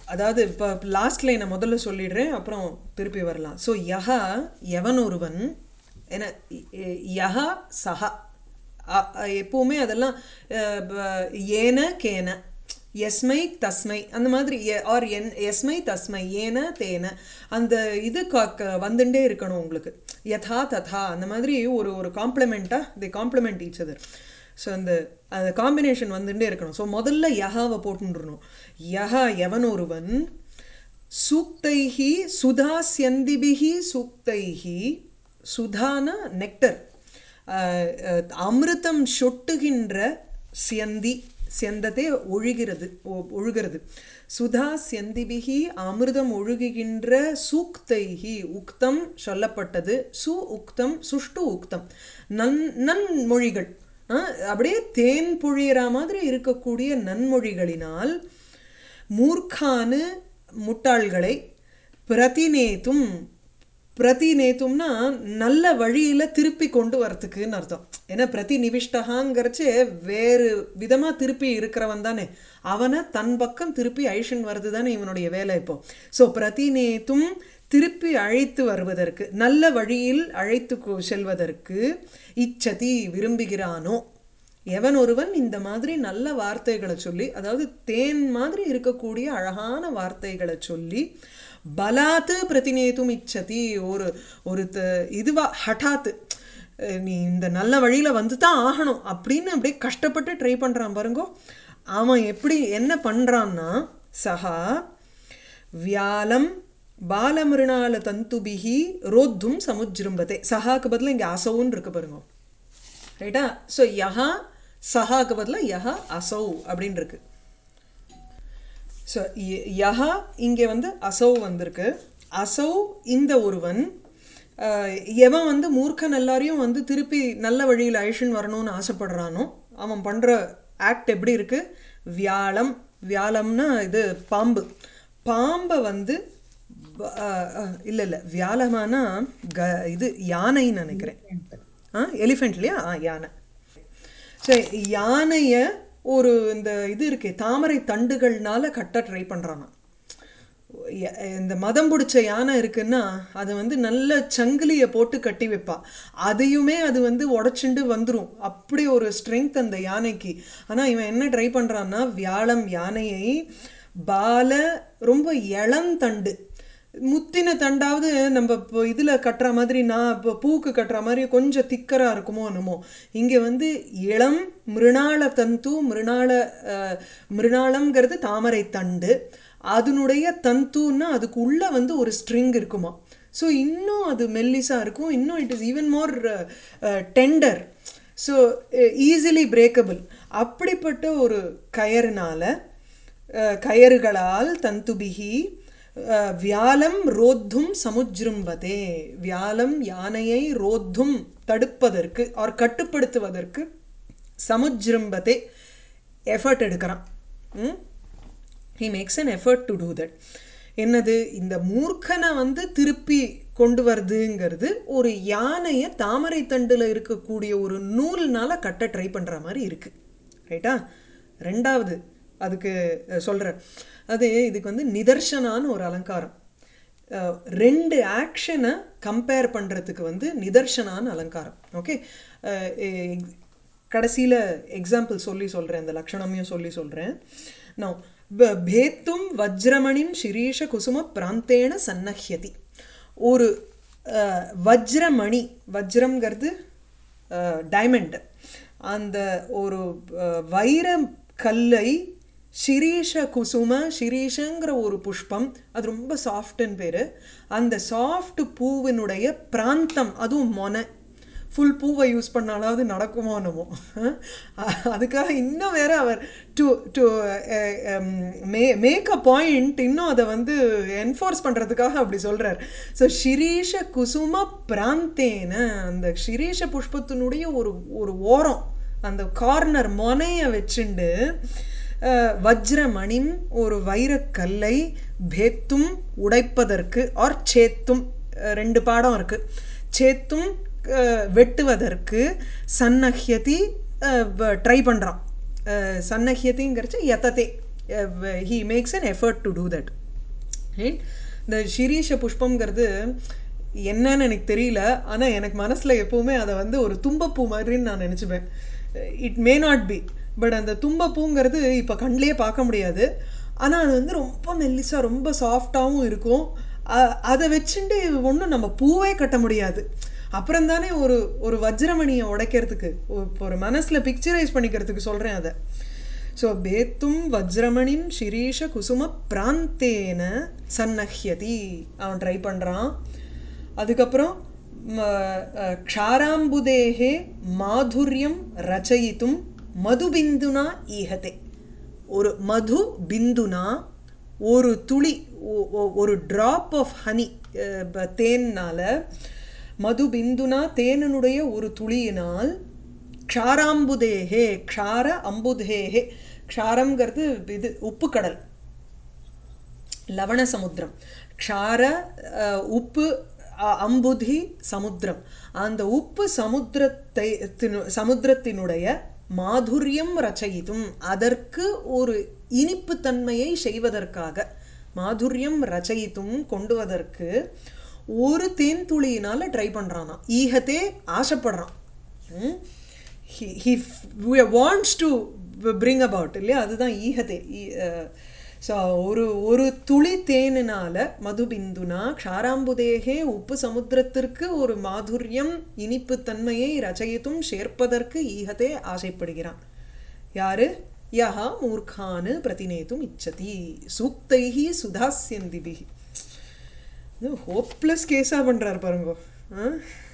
அதாவது இப்போ லாஸ்ட் லைனை முதல்ல சொல்லிடுறேன் அப்புறம் திருப்பி வரலாம் ஸோ யஹா எவன் ஒருவன் என யஹா சஹா அ- அ- எப்பவுமே அதெல்லாம் அஹ், ப- ஏன கேன எஸ்மை தஸ்மை அந்த மாதிரி ஆர் என் எஸ்மை தஸ்மை ஏன தேன அந்த இது கா- வந்துட்டே இருக்கணும் உங்களுக்கு யதா ததா அந்த மாதிரி ஒரு ஒரு காம்ப்ளிமெண்ட்டாக the complement each other so அந்த அந்த காம்பினேஷன் வந்துட்டே இருக்கணும் ஸோ முதல்ல யஹாவை போட்டுருணும் யஹா எவன் ஒருவன் சூக்தைஹி சுதாஸ்யந்திபிஹி சூக்தைஹி சுதான நெக்டர் அஹ், அஹ், அமிர்தம் சொட்டுகின்ற சியந்தி சியந்தத்தை ஒழுகிறது ஒ- ஒழுகிறது சுதா சியந்திபிகி அமிர்தம் ஒழுகுகின்ற சூக்தைஹி உக்தம் சொல்லப்பட்டது சு உக்தம் சுஷ்டு உக்தம் நன் நன்மொழிகள் அஹ், அப்படியே தேன் பொழியிற மாதிரி இருக்கக்கூடிய நன்மொழிகளினால் மூர்க்கானு முட்டாள்களை பிரதிநேத்தும் பிரதிநேத்தும்னா நல்ல வழியில திருப்பி கொண்டு வரத்துக்குன்னு அர்த்தம் ஏன்னா பிரதி நிவிஷ்டகாங்கிறச்சு வேறு விதமா திருப்பி இருக்கிறவன் தானே அவனை தன் பக்கம் திருப்பி ஐஷன் வருது தானே இவனுடைய வேலை இப்போ ஸோ பிரதிநேத்தும் திருப்பி அழைத்து வருவதற்கு நல்ல வழியில் அழைத்து கொ- செல்வதற்கு இச்சதி விரும்புகிறானோ எவன் ஒருவன் இந்த மாதிரி நல்ல வார்த்தைகளை சொல்லி அதாவது தேன் மாதிரி இருக்கக்கூடிய அழகான வார்த்தைகளை சொல்லி பலாத்து பிரதிநேத்தும் இச்சதி ஒரு ஒரு த- இதுவா ஹட்டாத்து அஹ் நீ இந்த நல்ல வழியில் வந்து தான் ஆகணும் அப்படின்னு அப்படியே கஷ்டப்பட்டு ட்ரை பண்ணுறான் பாருங்கோ அவன் எப்படி என்ன பண்ணுறான்னா சஹா வியாலம் பாலமிருணால தந்துபிகி ரோத்தும் சமுஜ்ரும்பதே சஹாக்கு பதிலா இங்கே அசவுன்னு இருக்கு பாருங்க ரைட்டா ஸோ யஹா சஹாக்கு பதிலாக யஹா அசௌ அப்படின்னு இருக்கு ஸோ யஹா இங்கே வந்து அசௌ வந்திருக்கு அசௌ இந்த ஒருவன் அஹ், எவன் வந்து மூர்க்கன் எல்லாரையும் வந்து திருப்பி நல்ல வழியில் அழிஷன் வரணும்னு ஆசைப்படுறானோ அவன் பண்ணுற ஆக்ட் எப்படி இருக்கு வியாழம் வியாழம்னா இது பாம்பு பாம்பை வந்து ப- அஹ், அஹ், இல்ல இல்ல வியாழமானா க இது யானைன்னு நினைக்கிறேன் ஆ எலிஃபெண்ட் இல்லையா ஆ யானை ஸோ யானைய ஒரு இந்த இது இருக்கே தாமரை தண்டுகள்னால கட்ட ட்ரை பண்றானா ய- இந்த மதம் பிடிச்ச யானை இருக்குன்னா அது வந்து நல்ல சங்கிலியை போட்டு கட்டி வைப்பா அதையுமே அது வந்து உடச்சுண்டு வந்துரும் அப்படி ஒரு ஸ்ட்ரென்த் அந்த யானைக்கு ஆனா இவன் என்ன ட்ரை பண்றான்னா வியாழம் யானையை பால ரொம்ப இளந்தண்டு முத்தின தண்டாவது நம்ம இப்போ இதில் கட்டுற மாதிரி நான் இப்போ பூக்கு கட்டுற மாதிரி கொஞ்சம் திக்கராக இருக்குமோ என்னமோ இங்கே வந்து இளம் மிருணாள தந்து மிருணாள அஹ், மிருணாளம்ங்கிறது தாமரை தண்டு அதனுடைய தந்துன்னா அதுக்கு உள்ள வந்து ஒரு ஸ்ட்ரிங் இருக்குமா ஸோ இன்னும் அது மெல்லிஸாக இருக்கும் இன்னும் it is even more tender so easily breakable அப்படிப்பட்ட ஒரு கயறுனால அஹ், கயறுகளால் தந்துபிகி அஹ், வியாலம் ரோத்தும் சமுஜ்ரும்பதே வியாலம் யானையை ரோத்தும் தடுப்பதற்கு ஆர் கட்டுப்படுத்துவதற்கு சமுஜ்ரும்பதே எஃபர்ட் எடுக்கிறான் hmm he makes an effort to do that என்னது இந்த மூர்க்கனை வந்து திருப்பி கொண்டு வருதுங்கிறது ஒரு யானையை தாமரை தண்டில் இருக்கக்கூடிய ஒரு நூல்னால கட்ட ட்ரை பண்ணுற மாதிரி இருக்கு ரைட்டா ரெண்டாவது அதுக்கு அஹ், சொல்றேன் அது இதுக்கு வந்து நிதர்சனான்னு ஒரு அலங்காரம் அஹ், ரெண்டு ஆக்ஷனை கம்பேர் பண்ணுறதுக்கு வந்து நிதர்சனான்னு அலங்காரம் ஓகே கடைசியில் எக்ஸாம்பிள் சொல்லி சொல்கிறேன் அந்த லக்ஷணமையும் சொல்லி சொல்கிறேன் நான் பேத்தும் வஜ்ரமணிம் சிரீஷ குசும பிராந்தேன சன்னஹ்யதி ஒரு அஹ், வஜ்ரமணி வஜ்ரம்ங்கிறது டைமண்ட் அந்த ஒரு அஹ், வைர கல்லை சிரீஷ குசும சிரீஷங்கிற ஒரு புஷ்பம் அது ரொம்ப சாஃப்ட்னு பேர் அந்த சாஃப்ட் பூவினுடைய பிராந்தம் அதுவும் மொனை ஃபுல் பூவை யூஸ் பண்ணாலாவது நடக்குமோ என்னமோ அஹ் அதுக்காக இன்னும் வேற அவர் to to may make a point இன்னும் அதை வந்து என்ஃபோர்ஸ் பண்ணுறதுக்காக அப்படி சொல்கிறார் ஸோ ஷிரீஷ குசும பிராந்தேன அந்த ஷிரீஷ புஷ்பத்தினுடைய ஒரு ஒரு ஓரம் அந்த கார்னர் மொனையை வச்சுண்டு அஹ், வஜ்ரமணிம் ஒரு வைரக்கல்லை பேத்தும் உடைப்பதற்கு ஆர் சேத்தும் அஹ், ரெண்டு பாடம் இருக்கு சேத்தும் அஹ், வெட்டுவதற்கு சன்னஹ்யதி ட்ரை பண்ணுறான் சன்னஹ்யதிங்கிறச்சு யததே he makes an effort to do that right இந்த ஷிரீஷ புஷ்பம்ங்கிறது என்னன்னு எனக்கு தெரியல ஆனால் எனக்கு மனசில் எப்போவுமே அதை வந்து ஒரு தும்பப்பூ மாதிரின்னு நான் நினச்சிப்பேன் it may not be but அந்த தும்பப்பூங்கிறது இப்போ கண்ணிலே பார்க்க முடியாது ஆனால் அது வந்து ரொம்ப மெல்லிசாக ரொம்ப சாஃப்டாகவும் இருக்கும் அ- அதை வச்சுட்டு ஒன்றும் நம்ம பூவே கட்ட முடியாது அப்புறம் தானே ஒரு ஒரு வஜ்ரமணியை உடைக்கிறதுக்கு ஒரு- ஒரு மனசில் பிக்சரைஸ் பண்ணிக்கிறதுக்கு சொல்கிறேன் அதை ஸோ பேத்தும் வஜ்ரமணிம் ஷிரீஷ குசும பிராந்தேன சன்னஹ்யதி அவன் ட்ரை பண்ணுறான் அதுக்கப்புறம் ம, அஹ், க்ஷாராம்புதேகே மாதுரியம் ரச்சயித்தும் மதுபிந்துனா ஈஹதே ஒரு மது பிந்துனா ஒரு துளி ஒ- ஒ- ஒரு ட்ராப் ஆஃப் ஹனி தேன்னால மது பிந்துனா தேனனுடைய ஒரு துளியினால் க்ஷாராம்புதேகே க்ஷார அம்புதேகே க்ஷாரம்ங்கிறது இது உப்பு கடல் லவண சமுத்திரம் க்ஷார அஹ், உப்பு அ- அம்புதி சமுத்திரம் அந்த உப்பு சமுத்திரத்தை தினு- சமுத்திரத்தினுடைய மாதுரியம் ரச்சயித்தும் அதற்கு ஒரு இனிப்பு தன்மையை செய்வதற்காக மாதுரியம் ரச்சயித்தும் கொண்டுவதற்கு ஒரு தேன் துளியினால ட்ரை பண்றானா ஈகத்தே ஆசைப்படுறான் ம்? he he f- wants to bring about இல்லையா அதுதான் ஈகதே ஸோ ஒரு ஒரு துளி தேனினால மதுபிந்துனா க்ஷாராம்புதேகே உப்பு சமுத்திரத்திற்கு ஒரு மாதுரியம் இனிப்பு தன்மையை ரச்சயித்தும் சேர்ப்பதற்கு ஈகதே ஆசைப்படுகிறான் யாரு யஹா மூர்க்கானு பிரதிநேத்தும் இச்சதி சூக்தைஹி சுதாஸ்யந்திபிஹி ஹோப்லெஸ் கேஸாக பண்ணுறாரு பாருங்கோ ஆ?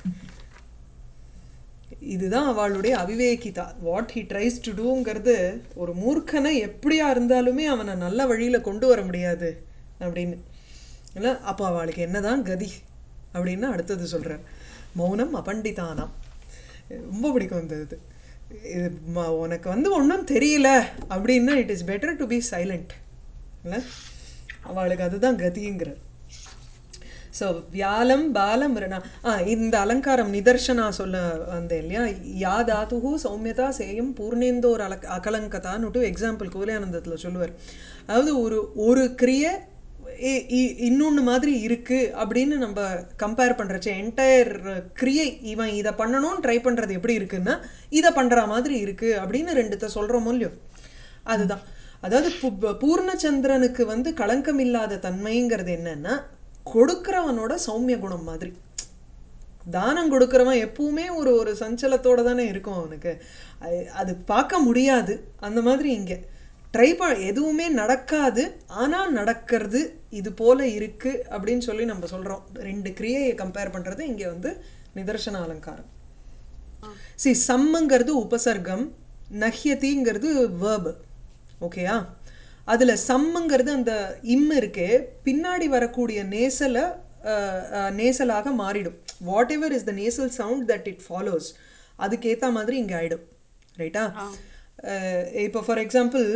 இதுதான் அவளுடைய அவிவேகிதா வாட் ஹி ட்ரைஸ் டு டூங்கிறது ஒரு மூர்க்கனை எப்படியா இருந்தாலுமே அவனை நல்ல வழியில் கொண்டு வர முடியாது அப்படின்னு இல்லை அப்போ அவளுக்கு என்னதான் கதி அப்படின்னு அடுத்தது சொல்கிறார் மௌனம் அபண்டிதானாம் ரொம்ப பிடிக்கும் இந்த இது இது ம- உனக்கு வந்து ஒன்றும் தெரியல அப்படின்னா it is better to be silent இல்லை அவளுக்கு அதுதான் கதிங்கிறார் ஸோ வியாலம் பாலம் மிருணா ஆ இந்த அலங்காரம் நிதர்சனா சொல்ல வந்தேன் இல்லையா யா தாத்துஹு சௌமியதா சேயம் பூர்ணேந்தோர் அலக் அகலங்கதான்னுட்டு எக்ஸாம்பிள் கோலியானந்தத்தில் சொல்லுவார் அதாவது ஒரு ஒரு கிரியை இன்னொன்று மாதிரி இருக்கு அப்படின்னு நம்ம கம்பேர் பண்ணுறச்ச என்டையர் கிரியை இவன் இதை பண்ணணும்னு ட்ரை பண்ணுறது எப்படி இருக்குன்னா இதை பண்ணுற மாதிரி இருக்கு அப்படின்னு ரெண்டுத்த சொல்கிறோமோ இல்லையோ அதுதான் அதாவது பு- பூர்ணச்சந்திரனுக்கு வந்து களங்கம் இல்லாத தன்மைங்கிறது என்னன்னா கொடுக்கிறவனோட சௌமிய குணம் மாதிரி தானம் கொடுக்கிறவன் எப்பவுமே ஒரு ஒரு சஞ்சலத்தோட தானே இருக்கும் அவனுக்கு அது- அது பார்க்க முடியாது அந்த மாதிரி இங்கே ட்ரை ப எதுவுமே நடக்காது ஆனால் நடக்கிறது இது போல இருக்கு அப்படின்னு சொல்லி நம்ம சொல்கிறோம் ரெண்டு கிரியையை கம்பேர் பண்ணுறது இங்கே வந்து நிதர்சன அலங்காரம் சி சம்முங்கிறது உபசர்க்கம் நஹ்யதிங்கிறது வேர்பு ஓகேயா அதில் சம்முங்கிறது அந்த இம் இருக்கே பின்னாடி வரக்கூடிய நேசலை நேசலாக மாறிடும் whatever is the nasal sound that it follows அதுக்கேற்ற மாதிரி இங்கே ஆயிடும் ரைட்டா இப்போ ஃபார் எக்ஸாம்பிள்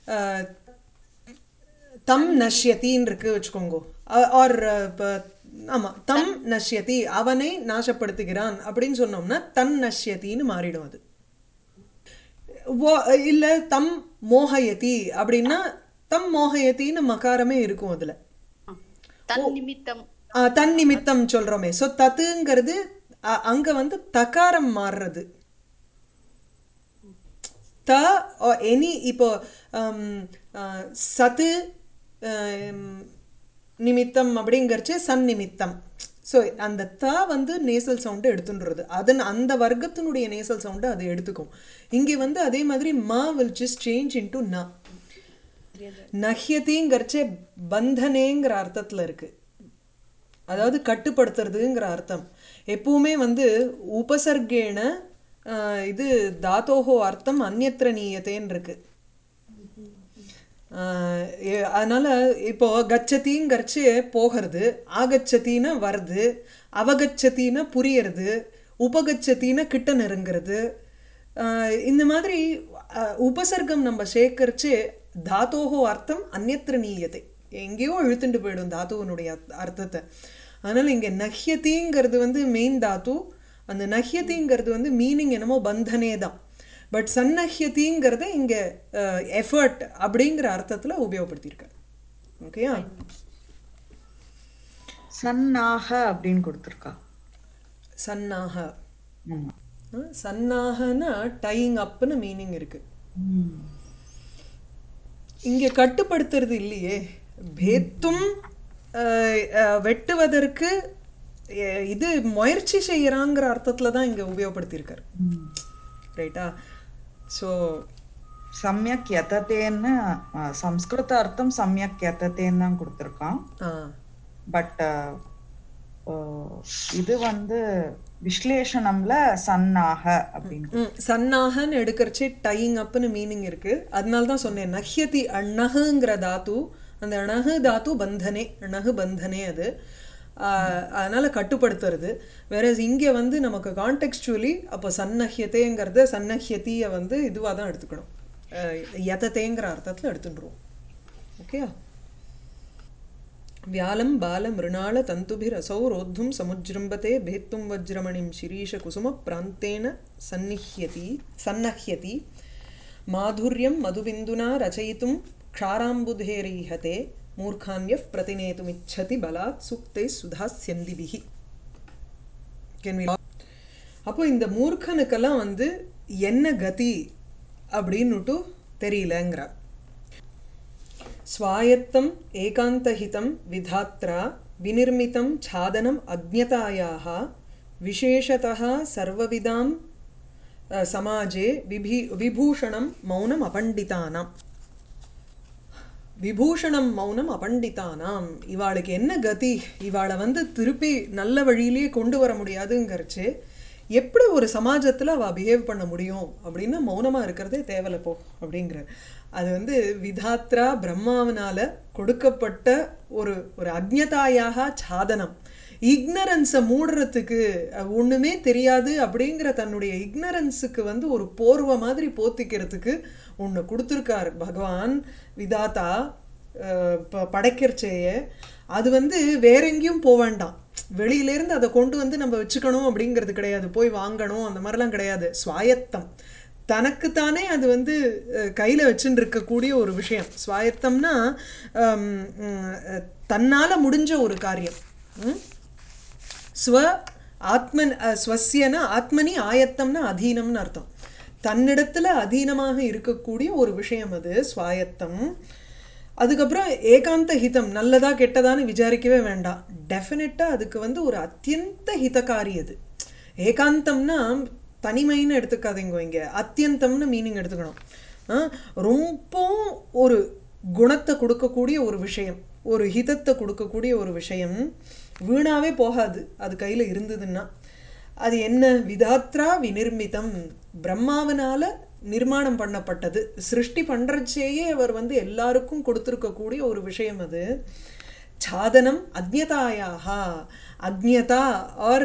தம் நஷ்யத்தின்னு இருக்கு வச்சுக்கோங்க ஆர் இப்போ ஆமாம் தம் நஷ்யதி அவனை நாசப்படுத்துகிறான் அப்படின்னு சொன்னோம்னா தன் நஷ்யத்தின்னு மாறிடும் அது வோ- இல்ல தம் மோகயதி அப்படின்னா தம் மோகயத்தின்னு மகாரமே இருக்கும் அதுல தன் நிமித்தம் ஆ, தன் நிமித்தம் சொல்றோமே சோ தத்துங்கிறது அ- அங்க வந்து தகாரம் மாறுறது த எனி இப்போ ஹம், ஆ, சத்து ஹம், நிமித்தம் அப்படிங்கிறச்சு சன் நிமித்தம் ஸோ அந்த த வந்து நேசல் சவுண்டு எடுத்துன்றது அதன் அந்த வர்க்கத்தினுடைய நேசல் சவுண்டு அது எடுத்துக்கும் இங்கே வந்து அதே மாதிரி ம வில் ஜஸ்ட் சேஞ்ச் இன்டு ந நஹ்யதிங்கிறச்சே பந்தனேங்கிற அர்த்தத்தில் இருக்கு அதாவது கட்டுப்படுத்துறதுங்கிற அர்த்தம் எப்பவுமே வந்து உபசர்கேன ஆஹ், இது தாத்தோஹோ அர்த்தம் அந்நியத்திர நீயத்தேன்னு இருக்கு ஆஹ், எ- அதனால இப்போ கச்சதிங்கிறச்சு போகிறது ஆகச்சத்தின்னா வருது அவகச்சத்தின்னா புரியறது உபகச்சத்தின்னா கிட்ட நெருங்கிறது ஆஹ், இந்த மாதிரி ஆஹ், உபசர்க்கம் நம்ம சேர்க்கறச்சு தாத்தோஹோ அர்த்தம் அந்நியத்திர நீயத்தை எங்கேயோ இழுத்துட்டு போயிடும் தாத்துவனுடைய அர்த்த- அர்த்தத்தை அதனால இங்க நஹ்யதிங்கிறது வந்து மெயின் தாத்து அந்த நஹ்யதிங்கிறது வந்து மீனிங் என்னமோ பந்தனே தான் பட் சன்னஹ்யதிங்கிறத இங்க எஃபர்ட் அப்படிங்கிற அர்த்தத்துல உபயோகப்படுத்தியிருக்காரு ஓகேயா சன்னாக அப்படின்னு கொடுத்துருக்கா சன்னாக ஆமா அஹ், சன்னாகனா டையிங் அப்னு மீனிங் இருக்கு ம். இங்க கட்டுப்படுத்துறது இல்லையே பேத்தும் அஹ், அஹ், வெட்டுவதற்கு அஹ், இது முயற்சி செய்யறாங்கிற அர்த்தத்துல தான் இங்க உபயோகப்படுத்தியிருக்காரு ம். ரைட்டா ஸோ சம்யக் யதத்தேன்னு அஹ், சம்ஸ்கிருத அர்த்தம் சம்யக் யதத்தேன்னு தான் கொடுத்துருக்கான் பட் இது வந்து விஸ்லேஷணம்ல சன்னாக அப்படின்னு சன்னாகன்னு எடுக்கிறச்சே டையிங் அப்னு மீனிங் இருக்கு அதனால தான் சொன்னேன் நஹ்யதி அண்ணகுங்கிற தாத்து அந்த அணகு தாத்து பந்தனே அணகு பந்தனே அது ஆஹ், அதனால கட்டுப்படுத்துறது வேற இங்கே வந்து நமக்கு கான்டெக்ஸ்டுவலி அப்போ சன்னஹ்யத்தேங்கிறத சன்னஹ்யத்தியை வந்து இதுவாக தான் எடுத்துக்கணும் அஹ், யதத்தேங்கிற அர்த்தத்தில் எடுத்துட்டுருவோம் ஓகேயா व्यालं बालमृणालतन्तुभिरसौ रोद्धुं समुज्जृम्भते भेत्तुं वज्रमणिं शिरीषकुसुमप्रान्तेन सन्निह्यति सन्नह्यति माधुर्यं मधुबिन्दुना रचयितुं क्षाराम्बुधेरीहते मूर्खान्यः प्रतिनेतुमिच्छति बलात् सुक्तैः सुधास्यन्दिभिः Can we- அப்போ இந்த மூர்க்கனுக்கெல்லாம் வந்து என்ன கதி அப்படின்னுட்டு தெரியலங்கிறார் स्वायत्तम् एकान्तहितं विधात्रा विनिर्मितं छादनम् अज्ञतायाः विशेषतः सर्वविदां अ, समाजे विभि विभूषणं मौनम् अपण्डितानाम् விபூஷணம் மௌனம் அபண்டிதானாம் இவாளுக்கு என்ன கதி இவாளை வந்து திருப்பி நல்ல வழியிலேயே கொண்டு வர முடியாதுங்கிறச்சு எப்படி ஒரு சமாஜத்தில் அவள் பிஹேவ் பண்ண முடியும் அப்படின்னா மௌனமாக இருக்கிறதே தேவலை போ அப்படிங்கிற அது வந்து விதாத்ரா பிரம்மாவனால கொடுக்கப்பட்ட ஒரு ஒரு அக்ஞதாயாக சாதனம் இக்னரன்ஸை மூடுறதுக்கு அஹ், ஒண்ணுமே தெரியாது அப்படிங்கிற தன்னுடைய இக்னரன்ஸுக்கு வந்து ஒரு போர்வை மாதிரி போத்திக்கிறதுக்கு ஒன்று கொடுத்துருக்கார் பகவான் விதாத்தா அஹ், ப- படைக்கிறச்சேயே அது வந்து வேற எங்கேயும் போக வேண்டாம் வெளியிலேருந்து அதை கொண்டு வந்து நம்ம வச்சுக்கணும் அப்படிங்கிறது கிடையாது போய் வாங்கணும் அந்த மாதிரிலாம் கிடையாது சுவாயத்தம் தனக்குத்தானே அது வந்து அஹ், கையில வச்சுட்டு இருக்கக்கூடிய ஒரு விஷயம் சுவாயத்தம்னா ஹம், உம், அஹ், தன்னால முடிஞ்ச ஒரு காரியம் ம்? ஸ்வ ஆத்மன் அஹ், ஸ்வஸ்யன ஆத்மனி ஆயத்தம்னா அதீனம்னு அர்த்தம் தன்னிடத்துல அதீனமாக இருக்கக்கூடிய ஒரு விஷயம் அது ஸ்வாயத்தம் அதுக்கப்புறம் ஏகாந்த ஹிதம் நல்லதா கெட்டதான்னு விசாரிக்கவே வேண்டாம் டெஃபினட்டாக அதுக்கு வந்து ஒரு அத்தியந்த ஹிதகாரி அது ஏகாந்தம்னா தனிமைன்னு எடுத்துக்காதீங்க இங்க அத்தியந்தம்னு மீனிங் எடுத்துக்கணும் ஆ, ரொம்பவும் ஒரு குணத்தை கொடுக்கக்கூடிய ஒரு விஷயம் ஒரு ஹிதத்தை கொடுக்கக்கூடிய ஒரு விஷயம் வீணாவே போகாது அது கையில இருந்ததுன்னா அது என்ன விதாத்ரா விநிர்மிதம் பிரம்மாவனால நிர்மாணம் பண்ணப்பட்டது சிருஷ்டி பண்றச்சேயே அவர் வந்து எல்லாருக்கும் கொடுத்துருக்கக்கூடிய ஒரு விஷயம் அது சாதனம் அஜ்ஞதாயாக அஜ்ஞதா ஆர்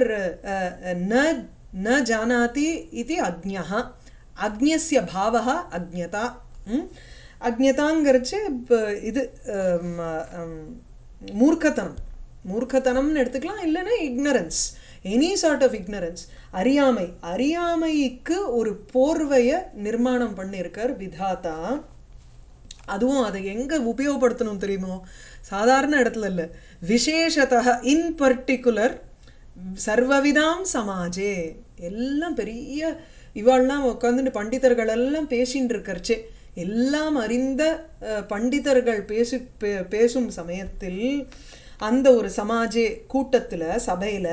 ந ந ஜானாதி இது அஜ்ஞः அக்ஞஸ்ய பாவः அஜ்ஞதா ம்? அஜ்ஞதாங்கிறச்சு இப்போ இது அம், அம், மூர்க்கத்தனம் மூர்க்கத்தனம்னு எடுத்துக்கலாம் இல்லைன்னா ignorance any sort of ignorance அறியாமை அறியாமைக்கு ஒரு போர்வையை நிர்மாணம் பண்ணியிருக்கார் விதாதா அதுவும் அதை எங்கே உபயோகப்படுத்தணும் தெரியுமோ சாதாரண இடத்துல இல்லை விசேஷத்தா இன் பர்டிகுலர் சர்வவிதாம் சமாஜே எல்லாம் பெரிய இவாள்லாம் உட்காந்துட்டு பண்டிதர்கள் எல்லாம் பேசின்னு இருக்கறச்சே எல்லாம் அறிந்த அஹ், பண்டிதர்கள் பேசி பே- பேசும் சமயத்தில் அந்த ஒரு சமாஜே கூட்டத்தில் சபையில்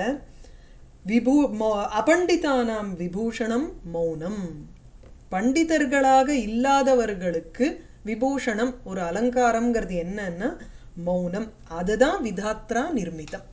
விபூ மௌ- அபண்டிதானாம் விபூஷணம் மௌனம் பண்டிதர்களாக இல்லாதவர்களுக்கு விபூஷணம் ஒரு அலங்காரம்ங்கிறது என்னன்னா மௌனம் அதுதான் விதாத்ரா நிர்மிதம்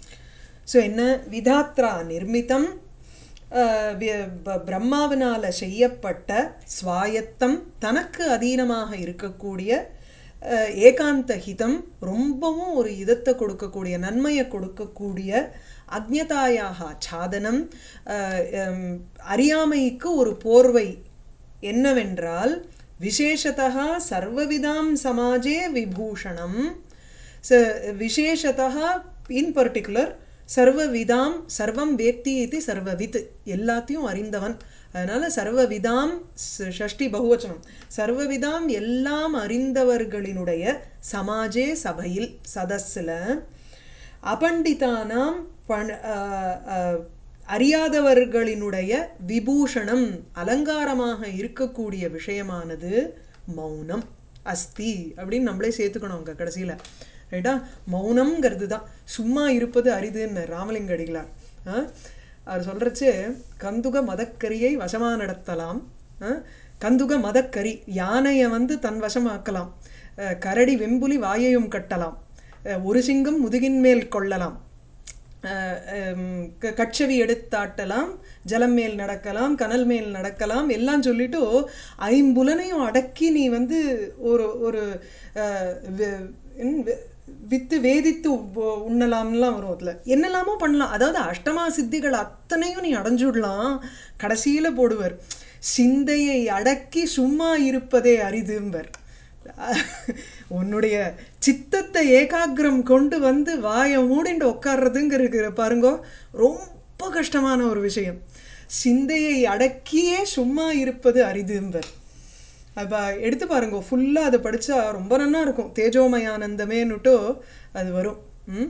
ஸோ என்ன விதாத்ரா நிர்மிதம் அஹ், வி- ப- பிரம்மாவினால செய்யப்பட்ட ஸ்வாயத்தம் தனக்கு அதீனமாக இருக்கக்கூடிய அஹ், ஏகாந்த ஹிதம் ரொம்பவும் ஒரு இதத்தை கொடுக்கக்கூடிய நன்மையை கொடுக்கக்கூடிய அக்ஞதாயாக சாதனம் அஹ், ஹம், அறியாமைக்கு ஒரு போர்வை என்னவென்றால் விசேஷதா சர்வவிதாம் சமாஜே விபூஷணம் ச விசேஷதா இன் பர்டிகுலர் சர்வவிதாம் சர்வம் வேத்தி இது சர்வவித் எல்லாத்தையும் அறிந்தவன் அதனால சர்வவிதாம் ச- ஷஷ்டி பகுவச்சனம் சர்வவிதாம் எல்லாம் அறிந்தவர்களினுடைய சமாஜே சபையில் சதஸ்ல அபண்டிதானாம் பண் அஹ், அஹ், அறியாதவர்களினுடைய விபூஷணம் அலங்காரமாக இருக்கக்கூடிய விஷயமானது மௌனம் அஸ்தி அப்படின்னு நம்மளே சேர்த்துக்கணும் அங்கே கடைசியில் ரைட்டா மௌனம்ங்கிறது தான் சும்மா இருப்பது அரிதுன்னு ராமலிங்க அடிகளார் ஆ? அவர் சொல்கிறச்சு கந்துக மதக்கரியை வசமா நடத்தலாம் ஆ? கந்துக மதக்கரி யானையை வந்து தன் வசமாக்கலாம் அஹ், கரடி வெம்புலி வாயையும் கட்டலாம் அஹ், ஒரு சிங்கம் முதுகின் மேல் கொள்ளலாம் அஹ், ஹம், க- கட்சவி எடுத்தாட்டலாம் ஜலம் மேல் நடக்கலாம் கனல் மேல் நடக்கலாம் எல்லாம் சொல்லிட்டு ஐம்புலனையும் அடக்கி நீ வந்து ஒரு ஒரு அஹ், வி- இன் வி- வித்து வேதித்து உ- உண்ணலாம்லாம் வரும் அதில் என்னெல்லாமோ பண்ணலாம் அதாவது அஷ்டமா சித்திகள் அத்தனையும் நீ அடைஞ்சுடலாம் கடைசியில் போடுவர் சிந்தையை அடக்கி சும்மா இருப்பதே அரிதும்பர் உன்னுடைய சித்தத்தை ஏகாகிரம் கொண்டு வந்து வாயை மூடிண்டு உட்கார்றதுங்கிற பாருங்கோ ரொம்ப கஷ்டமான ஒரு விஷயம் சிந்தையை அடக்கியே சும்மா இருப்பது அரிதும்பர் அப்போ எடுத்து பாருங்க ஃபுல்லாக அதை படித்தா ரொம்ப நன்னா இருக்கும் தேஜோமயானந்தமேன்னுட்டோ அது வரும் ம்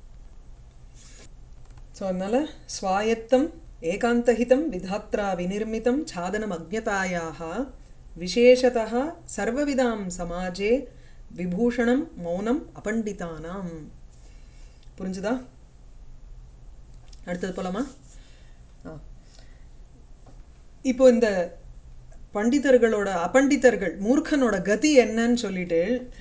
ஸோ அதனால் ஸ்வாயத்தம் ஏகாந்தஹிதம் விதாத்ரா விநிர்மிதம் சாதனம் அக்ஞதாயாக விசேஷதः சர்வவிதாம் சமாஜே விபூஷணம் மௌனம் அபண்டிதானாம் புரிஞ்சுதா அடுத்தது போலாமா ஆ இப்போ இந்த பண்டிதர்களோட அபண்டிதர்கள் மூர்க்கனோட கதி என்னன்னு சொல்லிட்டு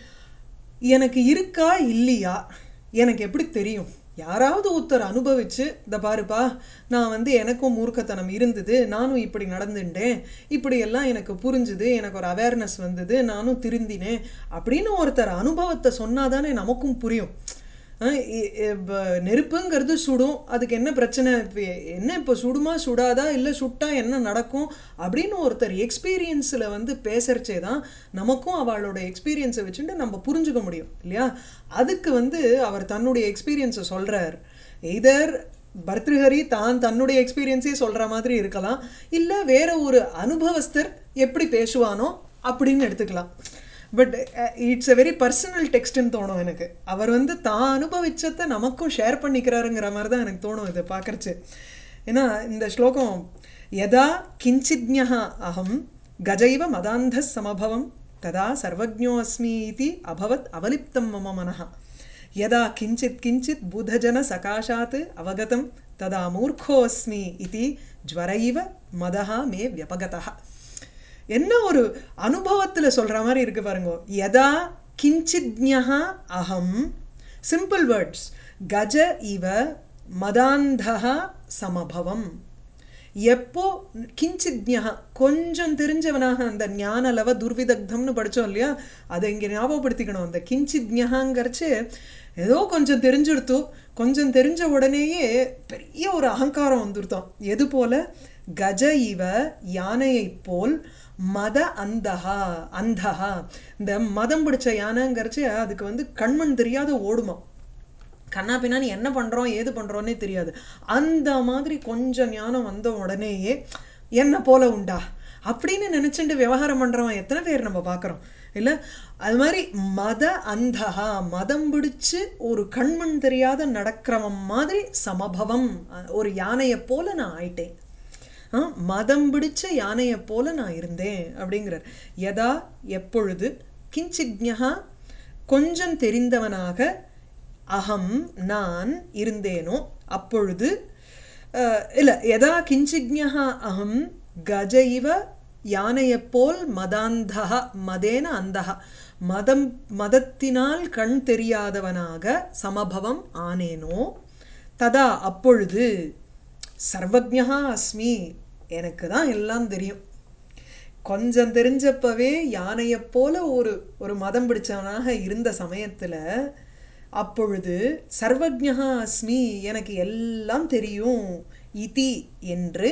எனக்கு இருக்கா இல்லையா எனக்கு எப்படி தெரியும் யாராவது ஒருத்தர் அனுபவிச்சு இந்த பாருப்பா நான் வந்து எனக்கும் மூர்க்கத்தனம் இருந்தது நானும் இப்படி நடந்துட்டேன் இப்படி எல்லாம் எனக்கு புரிஞ்சுது எனக்கு ஒரு அவேர்னஸ் வந்தது நானும் திருந்தினேன் அப்படின்னு ஒருத்தர் அனுபவத்தை சொன்னாதானே நமக்கும் புரியும் அஹ் இ- இப்ப நெருப்புங்கிறது சுடும் அதுக்கு என்ன பிரச்சனை இப்ப என்ன இப்போ சுடுமா சுடாதா இல்லை சுட்டா என்ன நடக்கும் அப்படின்னு ஒருத்தர் எக்ஸ்பீரியன்ஸில் வந்து பேசுறச்சே தான் நமக்கும் அவளோட எக்ஸ்பீரியன்ஸை வச்சுட்டு நம்ம புரிஞ்சுக்க முடியும் இல்லையா அதுக்கு வந்து அவர் தன்னுடைய எக்ஸ்பீரியன்ஸை சொல்கிறார் எய்தர் பர்திருஹரி தான் தன்னுடைய எக்ஸ்பீரியன்ஸே சொல்கிற மாதிரி இருக்கலாம் இல்லை வேற ஒரு அனுபவஸ்தர் எப்படி பேசுவானோ அப்படின்னு எடுத்துக்கலாம் but it's a very personal டெக்ஸ்ட்னு தோணும் எனக்கு அவர் வந்து தான் அனுபவிச்சதை நமக்கும் ஷேர் பண்ணிக்கிறாருங்கிற மாதிரி தான் எனக்கு தோணும் இதை பார்க்கறச்சு ஏன்னா இந்த ஸ்லோகம் யதா கிஞ்சித்ஞா அகம் கஜைவ மதாந்த சமபவம் ததா சர்வஜோ அஸ்மி இதி அபவத் அவலிப்தம் மம மனः யதா கிஞ்சித் கிஞ்சித் புதஜன சகாஷாத் அவகதம் ததா மூர்க்கோஸ்மி இதி ஜ்வரைவ மதஹா மே வியபகதः என்ன ஒரு அனுபவத்துல சொல்ற மாதிரி இருக்கு பாருங்க யதா கிஞ்சித்ஞா அகம் சிம்பிள் வேர்ட்ஸ் கஜ இவ மதாந்தஹ சமபவம் எப்போ கிஞ்சித்ஞா கொஞ்சம் தெரிஞ்சவனாக அந்த ஞானலவ துர்விதக்தம்னு படிச்சோம் இல்லையா அதை இங்கே ஞாபகப்படுத்திக்கணும் அந்த கிஞ்சித்ஞாங்கிறச்சு ஏதோ கொஞ்சம் தெரிஞ்சுடுத்து கொஞ்சம் தெரிஞ்ச உடனேயே பெரிய ஒரு அகங்காரம் வந்துருத்தோம் எது போல கஜ இவ யானையைப் போல் மத அந்தஹா அந்தஹா இந்த மதம் பிடிச்ச யானைங்கிறச்சு அதுக்கு வந்து கண்மண் தெரியாத ஓடுமா கண்ணா பின்னாடி என்ன பண்ணுறோம் ஏது பண்ணுறோன்னே தெரியாது அந்த மாதிரி கொஞ்சம் ஞானம் வந்த உடனேயே என்ன போல உண்டா அப்படின்னு நினச்சிட்டு விவகாரம் பண்ணுறவன் எத்தனை பேர் நம்ம பார்க்குறோம் இல்லை அது மாதிரி மத அந்தஹா மதம் பிடிச்சு ஒரு கண்மண் தெரியாத நடக்கிறவன் மாதிரி சமபவம் அஹ், ஒரு யானையை போல நான் ஆயிட்டேன் ஆ, மதம் பிடிச்ச யானையை போல நான் இருந்தேன் அப்படிங்கிறார் யதா எப்பொழுது கிஞ்சிக்ஞா கொஞ்சம் தெரிந்தவனாக அகம் நான் இருந்தேனோ அப்பொழுது அஹ், இல்ல யதா கிஞ்சிக்ஞா அகம் கஜ இவ யானையைப் போல் மதாந்தக மதேன அந்தக மதம் மதத்தினால் கண் தெரியாதவனாக சமபவம் ஆனேனோ ததா அப்பொழுது சர்வஜா அஸ்மி எனக்கு தான் எல்லாம் தெரியும் கொஞ்சம் தெரிஞ்சப்பவே யானையைப் போல ஒரு ஒரு மதம் பிடிச்சவனாக இருந்த சமயத்தில் அப்பொழுது சர்வஜா அஸ்மி எனக்கு எல்லாம் தெரியும் இதி என்று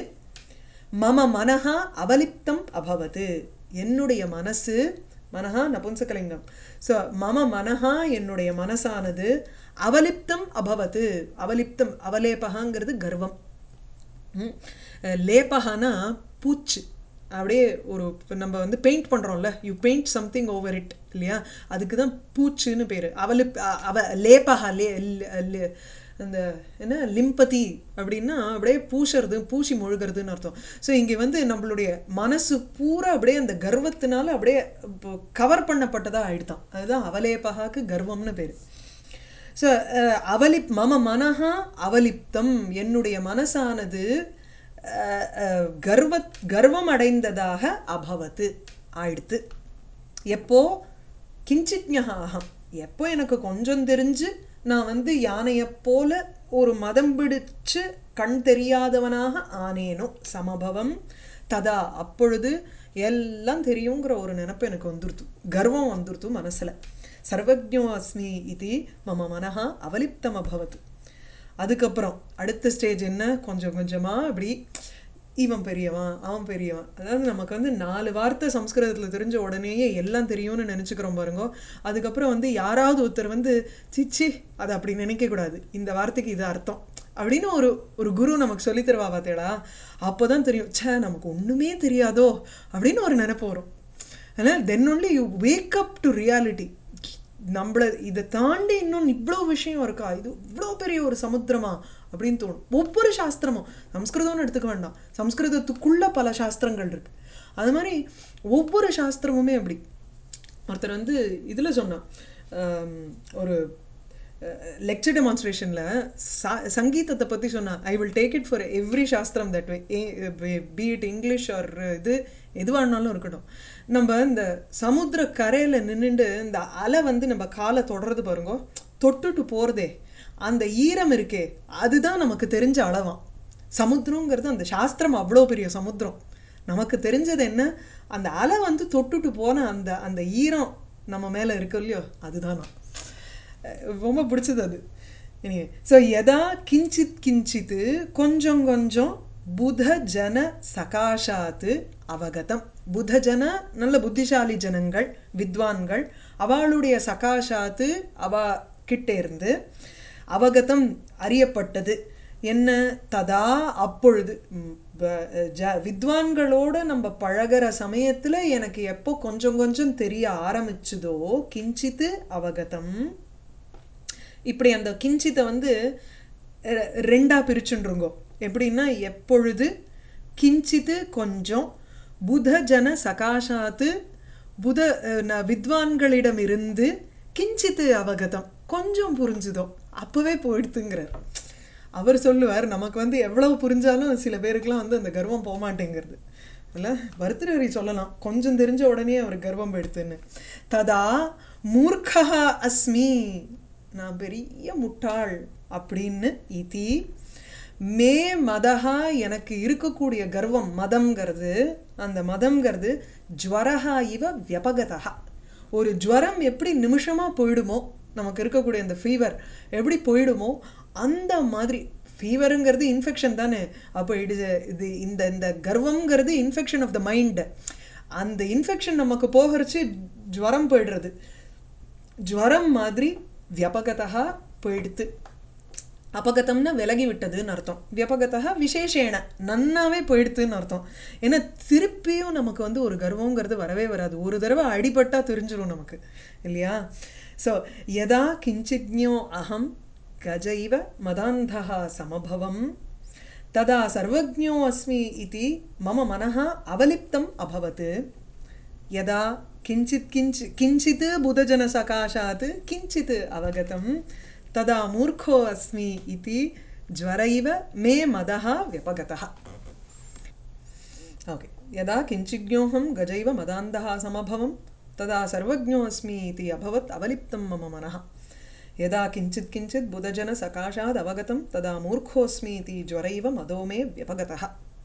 மம மனஹா அவலிப்தம் அபவது என்னுடைய மனசு மனஹா நபும்சகலிங்கம் ஸோ மம மனஹா என்னுடைய மனசானது அவலிப்தம் அபவது அவலிப்தம் அவலேபகாங்கிறது கர்வம் ம். லேபகனா பூச்சு அப்படியே ஒரு இப்ப நம்ம வந்து பெயிண்ட் பண்ணுறோம்ல you paint something over it இல்லையா அதுக்கு தான் பூச்சுன்னு பேர் அவளு அ- அவ லேபகா லே ல- ல- அந்த என்ன லிம்பதி அப்படின்னா அப்படியே பூசுறது பூசி மொழுகிறதுன்னு அர்த்தம் ஸோ இங்கே வந்து நம்மளுடைய மனசு பூரா அப்படியே அந்த கர்வத்தினால அப்படியே கவர் பண்ணப்பட்டதாக ஆயிடுதான் அதுதான் அவலேபகாக்கு கர்வம்னு பேர் ஸோ அவலிப் மம மனஹா அவலிப்தம் என்னுடைய மனசானது அஹ், அஹ், கர்வ கர்வம் அடைந்ததாக அபவத்து ஆயிடுத்து எப்போ கிஞ்சித்ஞாகம் எப்போ எனக்கு கொஞ்சம் தெரிஞ்சு நான் வந்து யானையைப் போல ஒரு மதம் பிடிச்சு கண் தெரியாதவனாக ஆனேனோ சமபவம் ததா அப்பொழுது எல்லாம் தெரியுங்கிற ஒரு நினப்பு எனக்கு வந்துருத்து கர்வம் வந்துருத்து மனசுல சர்வஜோ அஸ்மி இது மம மனஹா அவலிப்தம் அபவத் அதுக்கப்புறம் அடுத்த ஸ்டேஜ் என்ன கொஞ்சம் கொஞ்சமா அப்படி இவன் பெரியவன் அவன் பெரியவன் அதாவது நமக்கு வந்து நாலு வார்த்தை சம்ஸ்கிருதத்தில் தெரிஞ்ச உடனேயே எல்லாம் தெரியும்னு நினச்சிக்கிறோம் பாருங்க அதுக்கப்புறம் வந்து யாராவது ஒருத்தர் வந்து சிச்சி அதை அப்படி நினைக்கக்கூடாது இந்த வார்த்தைக்கு இது அர்த்தம் அப்படின்னு ஒரு ஒரு குரு நமக்கு சொல்லித் தருவா பார்த்தேடா அப்போ தான் தெரியும் ச்சே நமக்கு ஒன்றுமே தெரியாதோ அப்படின்னு ஒரு நினைப்பு வரும் ஆனால் then only you wake up to reality நம்மள இதை தாண்டி இன்னும் இவ்வளோ விஷயம் இருக்கா இது இவ்வளோ பெரிய ஒரு சமுத்திரமா அப்படின்னு தோணும் ஒவ்வொரு சாஸ்திரமும் சம்ஸ்கிருதம்னு எடுத்துக்க வேண்டாம் சம்ஸ்கிருதத்துக்குள்ள பல சாஸ்திரங்கள் இருக்கு அது மாதிரி ஒவ்வொரு சாஸ்திரமுமே அப்படி ஒருத்தர் வந்து இதில் சொன்னான் ஆம், ஒரு லெக்சர் டெமான்ஸ்ட்ரேஷனில் சங்கீதத்தை பற்றி சொன்னா I will take it for every சாஸ்திரம் that way be it English or இது எதுவானாலும் இருக்கட்டும் நம்ம இந்த சமுத்திர கரையில் நின்றுண்டு இந்த அலை வந்து நம்ம காலை தொடறது பாருங்க தொட்டுட்டு போகிறதே அந்த ஈரம் இருக்கே அதுதான் நமக்கு தெரிஞ்ச அளவாம் சமுத்திரங்கிறது அந்த சாஸ்திரம் அவ்வளோ பெரிய சமுத்திரம் நமக்கு தெரிஞ்சது என்ன அந்த அலை வந்து தொட்டுட்டு போன அந்த அந்த ஈரம் நம்ம மேலே இருக்கு இல்லையோ அதுதானா அஹ் ரொம்ப பிடிச்சது அது இனியே ஸோ எதா கிஞ்சித் கிஞ்சித்து கொஞ்சம் கொஞ்சம் புத ஜன சகாஷாத்து அவகதம் புத ஜன நல்ல புத்திசாலி ஜனங்கள் வித்வான்கள் அவளுடைய சகாஷாத்து அவ கிட்டே இருந்து அவகதம் அறியப்பட்டது என்ன ததா அப்பொழுது ம், ப- ஜ வித்வான்களோட நம்ம பழகுற சமயத்தில் எனக்கு எப்போ கொஞ்சம் கொஞ்சம் தெரிய ஆரம்பிச்சுதோ கிஞ்சித்து அவகதம் இப்படி அந்த கிஞ்சித்தை வந்து அஹ், ரெண்டா பிரிச்சுன்றுங்கோ எப்படின்னா எப்பொழுது கிஞ்சித்து கொஞ்சம் புத ஜன சகாஷாத்து புத அஹ், ந- வித்வான்களிடமிருந்து கிஞ்சித்து அவகதம் கொஞ்சம் புரிஞ்சுதோ அப்பவே போயிடுத்துங்கிறார் அவர் சொல்லுவார் நமக்கு வந்து எவ்வளவு புரிஞ்சாலும் சில பேருக்குலாம் வந்து அந்த கர்வம் போக மாட்டேங்கிறது இல்லை பர்தரி சொல்லலாம் கொஞ்சம் தெரிஞ்ச உடனே அவர் கர்வம் எடுத்துன்னு ததா மூர்க்கா அஸ்மி நான் பெரிய முட்டாள் அப்படின்னு இதி மே மதஹா எனக்கு இருக்கக்கூடிய கர்வம் மதம்ங்கிறது அந்த மதம்ங்கிறது ஜுவரஹா இவ வியபகதா ஒரு ஜுவரம் எப்படி நிமிஷமா போயிடுமோ நமக்கு இருக்கக்கூடிய அந்த ஃபீவர் எப்படி போயிடுமோ அந்த மாதிரி ஃபீவருங்கிறது இன்ஃபெக்ஷன் தானே அப்போ இட் இஸ் இது இந்த இந்த கர்வம்ங்கிறது இன்ஃபெக்ஷன் ஆஃப் த மைண்ட் அந்த இன்ஃபெக்ஷன் நமக்கு போகிறச்சு ஜுவரம் போயிடுறது ஜுவரம் மாதிரி வியபகதா போயிடுத்து அபகதம்னா விலகி விட்டதுன்னு அர்த்தம் வியபகதா விசேஷேன நன்னாவே போயிடுத்துன்னு அர்த்தம் ஏன்னா திருப்பியும் நமக்கு வந்து ஒரு கர்வங்கிறது வரவே வராது ஒரு தடவை அடிபட்டா தெரிஞ்சிரும் நமக்கு இல்லையா ஸோ யதா கிஞ்சித்ஞோ அகம் கஜைவ மதாந்தः சமபவம் ததா சர்வஜ்ஞோ அஸ்மி இதி மம மனः அவலிப்தம் அபவத் यदा किञ्चित् किञ्च किञ्चित् बुधजनसकाशात् किञ्चित् अवगतं तदा मूर्खो अस्मि इति ज्वर इव मे मदः व्यपगतः ओके यदा किञ्चिज्ञोऽहं गजैव मदान्धः समभवं तदा सर्वज्ञोऽस्मि इति अभवत् अवलिप्तं मम मनः यदा किञ्चित् किञ्चित् बुधजनसकाशात् अवगतं तदा मूर्खोऽस्मि इति ज्वरैव मदो मे व्यपगतः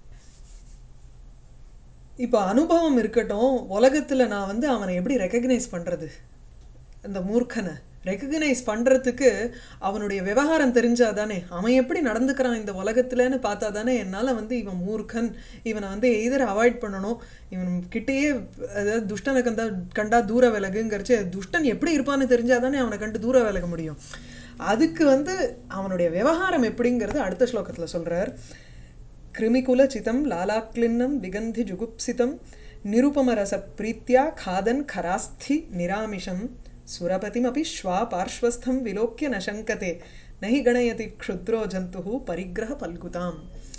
இப்போ அனுபவம் இருக்கட்டும் உலகத்தில் நான் வந்து அவனை எப்படி ரெக்கக்னைஸ் பண்ணுறது இந்த மூர்க்கனை ரெக்கக்னைஸ் பண்ணுறதுக்கு அவனுடைய விவகாரம் தெரிஞ்சாதானே அவன் எப்படி நடந்துக்கிறான் இந்த உலகத்துலன்னு பார்த்தா தானே என்னால் வந்து இவன் மூர்க்கன் இவனை வந்து எதிர அவாய்ட் பண்ணணும் இவன் கிட்டேயே அதாவது துஷ்டனை கண்டா கண்டா தூர விலகுங்கிறச்சு துஷ்டன் எப்படி இருப்பான்னு தெரிஞ்சாதானே அவனை கண்டு தூர விலக முடியும் அதுக்கு வந்து அவனுடைய விவகாரம் எப்படிங்கிறது அடுத்த ஸ்லோகத்தில் சொல்கிறார் கிருமிகுலச்சிதம் லாலாக்லின்னம் விகந்தி ஜுகுப்சிதம் நிருபமரச பிரீத்தியா खादन् खरास्थि निरामिषं सुरपतिमपि श्वा पार्श्वस्थं विलोक्य न शङ्कते न हि गणयति क्षुद्रो जन्तुः परिग्रहपल्कुताम्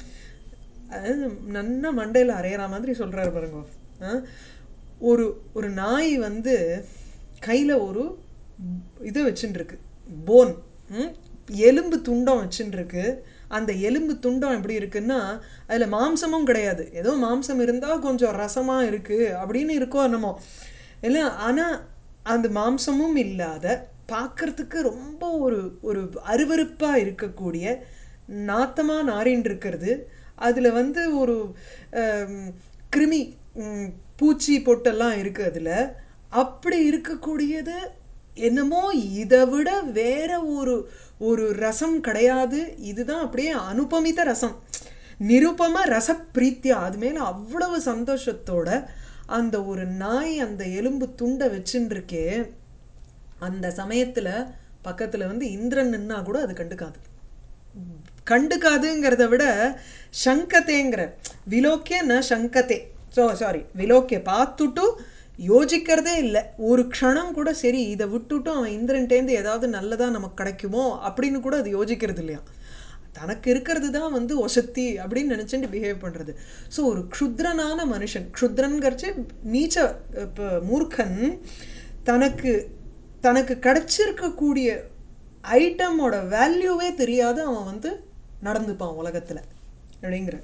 அஹ் நன்னா மண்டையில் அரையிற மாதிரி சொல்கிறாரு பாருங்க அஹ் ஒரு ஒரு நாய் வந்து கையில் ஒரு இது வச்சுட்டு இருக்கு போன் எலும்பு துண்டம் வச்சுட்டு இருக்கு அந்த எலும்பு துண்டம் எப்படி இருக்குன்னா அதில் மாம்சமும் கிடையாது ஏதோ மாம்சம் இருந்தால் கொஞ்சம் ரசமாக இருக்குது அப்படின்னு இருக்கோ என்னமோ இல்லை ஆனால் அந்த மாம்சமும் இல்லாத பார்க்கறதுக்கு ரொம்ப ஒரு ஒரு அருவருப்பாக இருக்கக்கூடிய நாத்தமாக நாரின்னு இருக்கிறது அதில் வந்து ஒரு ஆம், கிருமி ம், பூச்சி பொட்டெல்லாம் இருக்குது அதில் அப்படி இருக்கக்கூடியது என்னமோ இதை விட வேற ஒரு ஒரு ரசம் கிடையாது இதுதான் அப்படியே அனுபமித ரசம் நிருபம ரச பிரீத்தியா அது மேலே அவ்வளவு சந்தோஷத்தோட அந்த ஒரு நாய் அந்த எலும்பு துண்டை வச்சுன்னு இருக்கே அந்த சமயத்தில் பக்கத்தில் வந்து இந்திரன் நின்னா கூட அது கண்டுக்காது கண்டுக்காதுங்கிறத விட சங்கத்தேங்கிற விலோக்கிய ந சங்கத்தே ஸோ சாரி விலோக்கிய பார்த்துட்டு யோசிக்கிறதே இல்லை ஒரு க்ஷணம் கூட சரி இதை விட்டுட்டும் அவன் இந்திரன்ட்டேந்து ஏதாவது நல்லதாக நமக்கு கிடைக்குமோ அப்படின்னு கூட அது யோசிக்கிறது இல்லையா தனக்கு இருக்கிறது தான் வந்து ஒசத்தி அப்படின்னு நினச்சிட்டு பிஹேவ் பண்ணுறது ஸோ ஒரு க்ஷுத்ரனான மனுஷன் க்ஷுத்ரன்கிறச்சு நீச்ச இப்போ மூர்க்கன் தனக்கு தனக்கு கிடைச்சிருக்கக்கூடிய ஐட்டமோட வேல்யூவே தெரியாத அவன் வந்து நடந்துப்பான் உலகத்தில் அப்படிங்கிற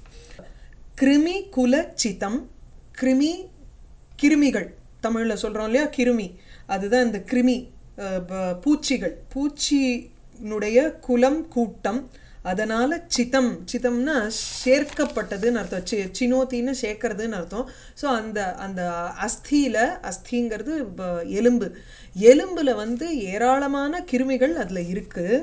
கிருமி குல சிதம் கிருமி கிருமிகள் தமிழில் சொல்கிறோம் இல்லையா கிருமி அதுதான் இந்த கிருமி அஹ், ப- பூச்சிகள் பூச்சியினுடைய குலம் கூட்டம் அதனால் சிதம் சிதம்னா சேர்க்கப்பட்டதுன்னு அர்த்தம் சி சினோத்தின்னு சேர்க்கறதுன்னு அர்த்தம் ஸோ அந்த அந்த அஸ்தியில் அஸ்திங்கிறது ப- எலும்பு எலும்பில் வந்து ஏராளமான கிருமிகள் அதில் இருக்குது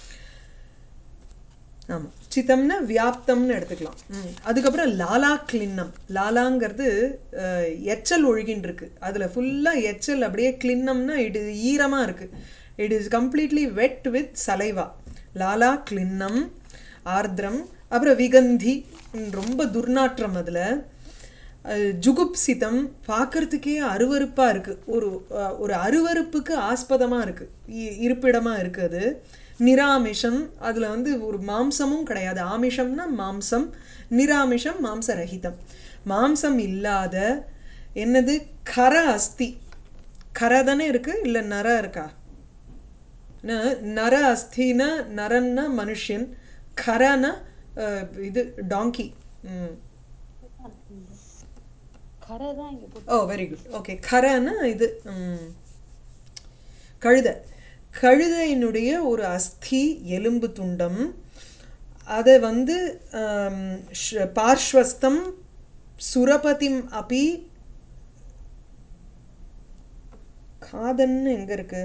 ஆமாம் சித்தம்னா வியாப்தம்னு எடுத்துக்கலாம் ம். அதுக்கப்புறம் லாலா கிளின்னம் லாலாங்கிறது அஹ், எச்சல் ஒழுகின்னு இருக்கு அதில் ஃபுல்லாக எச்சல் அப்படியே கிளின்னம்னா இட் இஸ் ஈரமாக இருக்குது it is completely wet with saliva லாலா கிளின்னம் ஆர்திரம் அப்புறம் விகந்தி ம், ரொம்ப துர்நாற்றம் அதில் ஜுகுப்சிதம் பார்க்கறதுக்கே அருவருப்பாக இருக்குது ஒரு அஹ், ஒரு அருவருப்புக்கு ஆஸ்பதமாக இருக்குது இருப்பிடமாக இருக்குது அது நிராமிஷம் அதில் வந்து ஒரு மாம்சமும் கிடையாது ஆமிஷம்னா மாம்சம் நிராமிஷம் மாம்சரகிதம் மாம்சம் இல்லாத என்னது கர அஸ்தி கரை தானே இருக்குது இல்லை நர இருக்கா ந- நர அஸ்தினா நரன்னா மனுஷன் கரனா அஹ், இது டாங்கி ம் கரை தான் இங்க போட்டு ஓ வெரி குட் ஓகே கரன்னா இது ம், கழுதை கழுதையினுடைய ஒரு அஸ்தி எலும்பு துண்டம் அதை வந்து ஆம், ஷ்- பார்ஷ்வஸ்தம் சுரபதிம் அபி காதன்னு எங்க இருக்கு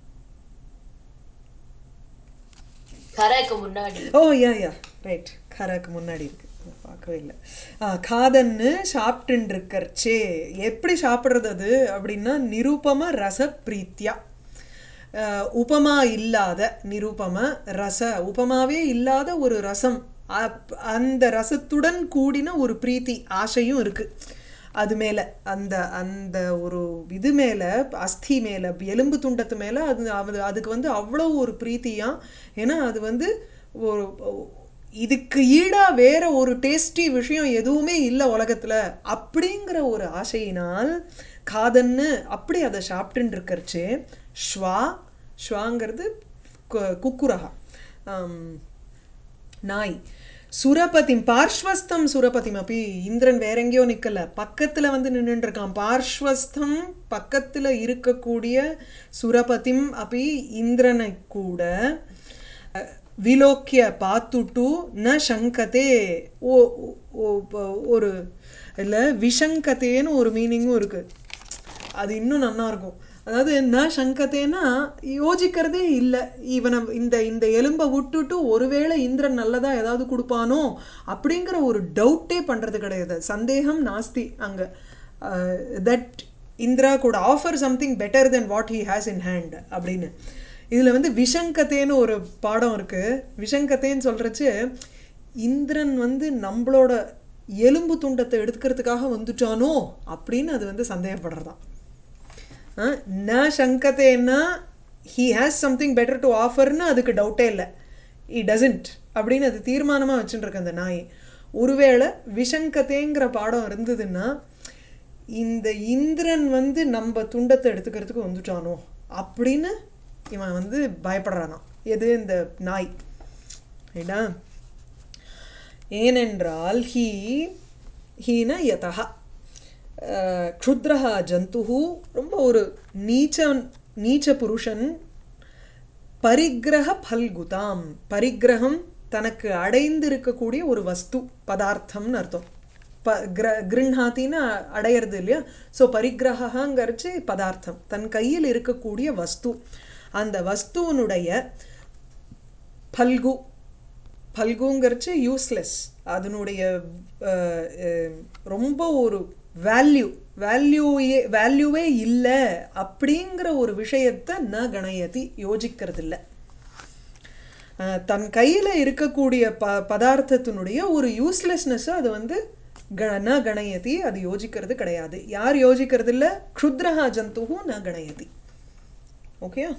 கரைக்கு முன்னாடி ஓ யா யா ரைட் கராக்கு முன்னாடி இருக்கு நான் பார்க்கவே இல்லை ஆ காதன்னு சாப்பிட்டுன்னு இருக்கறச்சே எப்படி சாப்பிட்றது அது அப்படின்னா நிரூபம ரச பிரீத்தியா அஹ், உபமா இல்லாத நிரூபம ரச உபமாவே இல்லாத ஒரு ரசம் அப்- அந்த ரசத்துடன் கூடின ஒரு பிரீத்தி ஆசையும் இருக்கு அது மேலே அந்த அந்த ஒரு இது மேலே அஸ்தி மேலே எலும்பு துண்டத்து மேலே அது அது அதுக்கு வந்து அவ்வளோ ஒரு பிரீத்தியா ஏன்னா அது வந்து ஒரு இதுக்கு ஈடாக வேற ஒரு டேஸ்டி விஷயம் எதுவுமே இல்லை உலகத்தில் அப்படிங்கிற ஒரு ஆசையினால் காதன்னு அப்படி அதை சாப்பிட்டுன்னு இருக்கறச்சு ஸ்வா ஸ்வாங்கிறது கு- குக்குரகா ஆம், நாய் சுரபதிம் பார்ஷ்வஸ்தம் சுரபதிம் அப்படி இந்திரன் வேற எங்கேயோ நிக்கல பக்கத்துல வந்து நின்னுட்டு இருக்கான் பார்ஷ்வஸ்தம் பக்கத்துல இருக்கக்கூடிய சுரபதிம் அப்படி இந்திரனை கூட அஹ், விலோக்கிய பார்த்துட்டு ந சங்கதே ஓ ஓ ப- ஒரு இல்லை விஷங்கத்தேன்னு ஒரு மீனிங்கும் இருக்கு அது இன்னும் நல்லா இருக்கும் அதாவது என்ன சங்கத்தேனா யோசிக்கிறதே இல்லை இவனை இந்த இந்த எலும்பை விட்டுட்டு ஒருவேளை இந்திரன் நல்லதா ஏதாவது கொடுப்பானோ அப்படிங்கிற ஒரு டவுட்டே பண்ணுறது கிடையாது சந்தேகம் நாஸ்தி அங்கே தட் இந்திரா கூட offer something better than what he has in hand அப்படின்னு இதில் வந்து விஷங்கத்தேன்னு ஒரு பாடம் இருக்குது விஷங்கத்தேன்னு சொல்கிறச்சு இந்திரன் வந்து நம்மளோட எலும்பு துண்டத்தை எடுத்துக்கிறதுக்காக வந்துட்டானோ அப்படின்னு அது வந்து சந்தேகப்படுறதாம் அஹ், ந சங்கத்தேன்னா he has something better to ஆஃபர்னு அதுக்கு டவுட்டே இல்லை இ டசன்ட் அப்படின்னு அது தீர்மானமாக வச்சுட்டுருக்கு அந்த நாய் ஒருவேளை விஷங்கத்தேங்கிற பாடம் இருந்ததுன்னா இந்த இந்திரன் வந்து நம்ம துண்டத்தை எடுத்துக்கிறதுக்கு வந்துட்டானோ அப்படின்னு இவன் வந்து பயப்படுறானாம் எது இந்த நாய் ரைட்டா ஏனென்றால் ஹீ ஹீன யதா க்ஷுத்ரஹா ஜந்துஹு ரொம்ப ஒரு நீச்சன் நீச்ச புருஷன் பரிக்கிரக பல்குதாம் பரிக்கிரகம் தனக்கு அடைந்து இருக்கக்கூடிய ஒரு வஸ்து பதார்த்தம்னு அர்த்தம் ப கிர கிருண்ணாத்தின்னு அடையிறது இல்லையா ஸோ பரிக்கிரகங்கிறச்சு பதார்த்தம் தன் கையில் இருக்கக்கூடிய வஸ்து அந்த வஸ்துவனுடைய பல்கு பல்குங்கிறச்சு யூஸ்லெஸ் அதனுடைய அஹ், அஹ், ரொம்ப ஒரு வேல்யூ வேல்யூயே வேல்யூவே இல்லை அப்படிங்கிற ஒரு விஷயத்தை ந கணயதி யோசிக்கிறது இல்லை அஹ், தன் கையில் இருக்கக்கூடிய ப பதார்த்தத்தினுடைய ஒரு யூஸ்லெஸ்னஸ்ஸை அது வந்து க ந கணயதி அது யோசிக்கிறது கிடையாது யார் யோசிக்கிறது இல்லை க்ஷுத்ரஹா ஜந்துஹு ந கணயதி ஓகேயா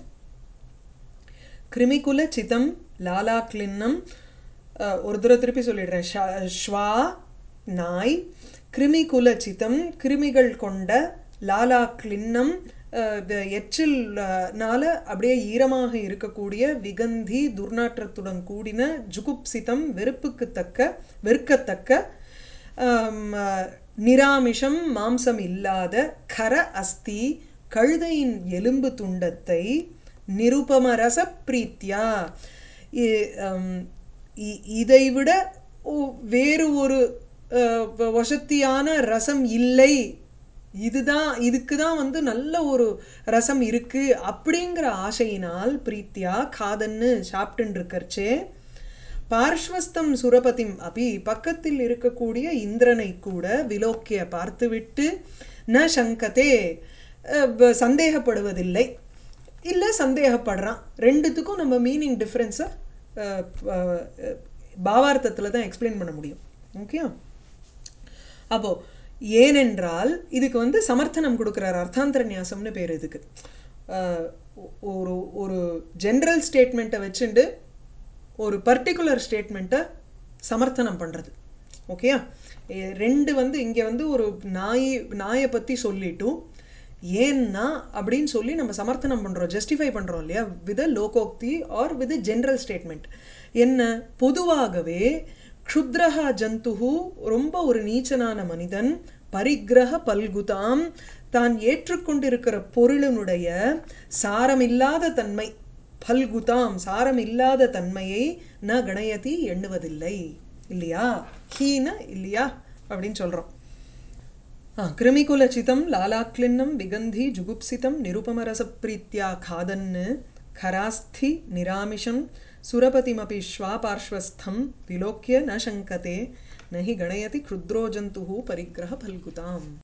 கிருமிகுல சிதம் லாலாக்லின்னம் அஹ், ஒரு தடவை திருப்பி சொல்லிடுறேன் ஷ- ஸ்வா நாய் கிருமிகுல சிதம் கிருமிகள் கொண்ட லாலாக்லின்னம் அஹ், வ- எச்சில்னால அப்படியே ஈரமாக இருக்கக்கூடிய விகந்தி துர்நாற்றத்துடன் கூடின ஜுகுப்சிதம் வெறுப்புக்கு தக்க வெறுக்கத்தக்க ஆம், அஹ், நிராமிஷம் மாம்சம் இல்லாத கர அஸ்தி கழுதையின் எலும்பு துண்டத்தை நிருபமரச பிரீத்தியா இ- ஆம், இ- இதை விட ஒ- வேறு ஒரு அஹ், வ- வசத்தியான ரசம் இல்லை இதுதான் இதுக்கு தான் வந்து நல்ல ஒரு ரசம் இருக்கு அப்படிங்கிற ஆசையினால் பிரீத்தியா காதன்னு சாப்பிட்டுன்னு இருக்கறச்சே பார்ஷ்வஸ்தம் சுரபதிம் அபி பக்கத்தில் இருக்கக்கூடிய இந்திரனை கூட விலோக்கிய பார்த்துவிட்டு ந சங்கதே அஹ், வ- சந்தேகப்படுவதில்லை இல்லை சந்தேகப்படுறான் ரெண்டுத்துக்கும் நம்ம மீனிங் டிஃப்ரென்ஸை பாவார்த்தத்தில் தான் எக்ஸ்பிளைன் பண்ண முடியும் ஓகே அப்போ ஏனென்றால் இதுக்கு வந்து சமர்த்தனம் கொடுக்குறார் அர்த்தாந்தர நியாசம்னு பேர் இதுக்கு அஹ், ஒரு ஒரு ஜென்ரல் ஸ்டேட்மெண்ட்டை வச்சுண்டு ஒரு பர்டிகுலர் ஸ்டேட்மெண்ட்டை சமர்த்தனம் பண்ணுறது ஓகேயா எ- ரெண்டு வந்து இங்கே வந்து ஒரு நாய் நாயை பற்றி சொல்லிட்டும் ஏன்னா அப்படின்னு சொல்லி நம்ம சமர்த்தனம் பண்ணுறோம் ஜஸ்டிஃபை பண்ணுறோம் இல்லையா வித் லோகோக்தி ஆர் வித் ஜென்ரல் ஸ்டேட்மெண்ட் என்ன பொதுவாகவே க்ஷுத்ரஹா ஜந்துஹு ரொம்ப ஒரு நீச்சனான மனிதன் பரிக்கிரக பல்குதாம் தான் ஏற்றுக்கொண்டிருக்கிற பொருளினுடைய சாரமில்லாத தன்மை பல்குதாம் சாரம் இல்லாத தன்மையை ந கணயதி எண்ணுவதில்லை இல்லையா ஹீன இல்லையா அப்படின்னு சொல்கிறோம் கிருமிகுலச்சிதம் லாலாக்லின்னம் விகந்தி ஜுகுப்சிதம் நிருபமரசப்ரீத்யா खादन् खरास्थि निरामिषं सुरपतिमपि श्वापार्श्वस्थं विलोक्य न शङ्कते न हि गणयति क्षुद्रो जन्तुः परिग्रहफल्गुताम्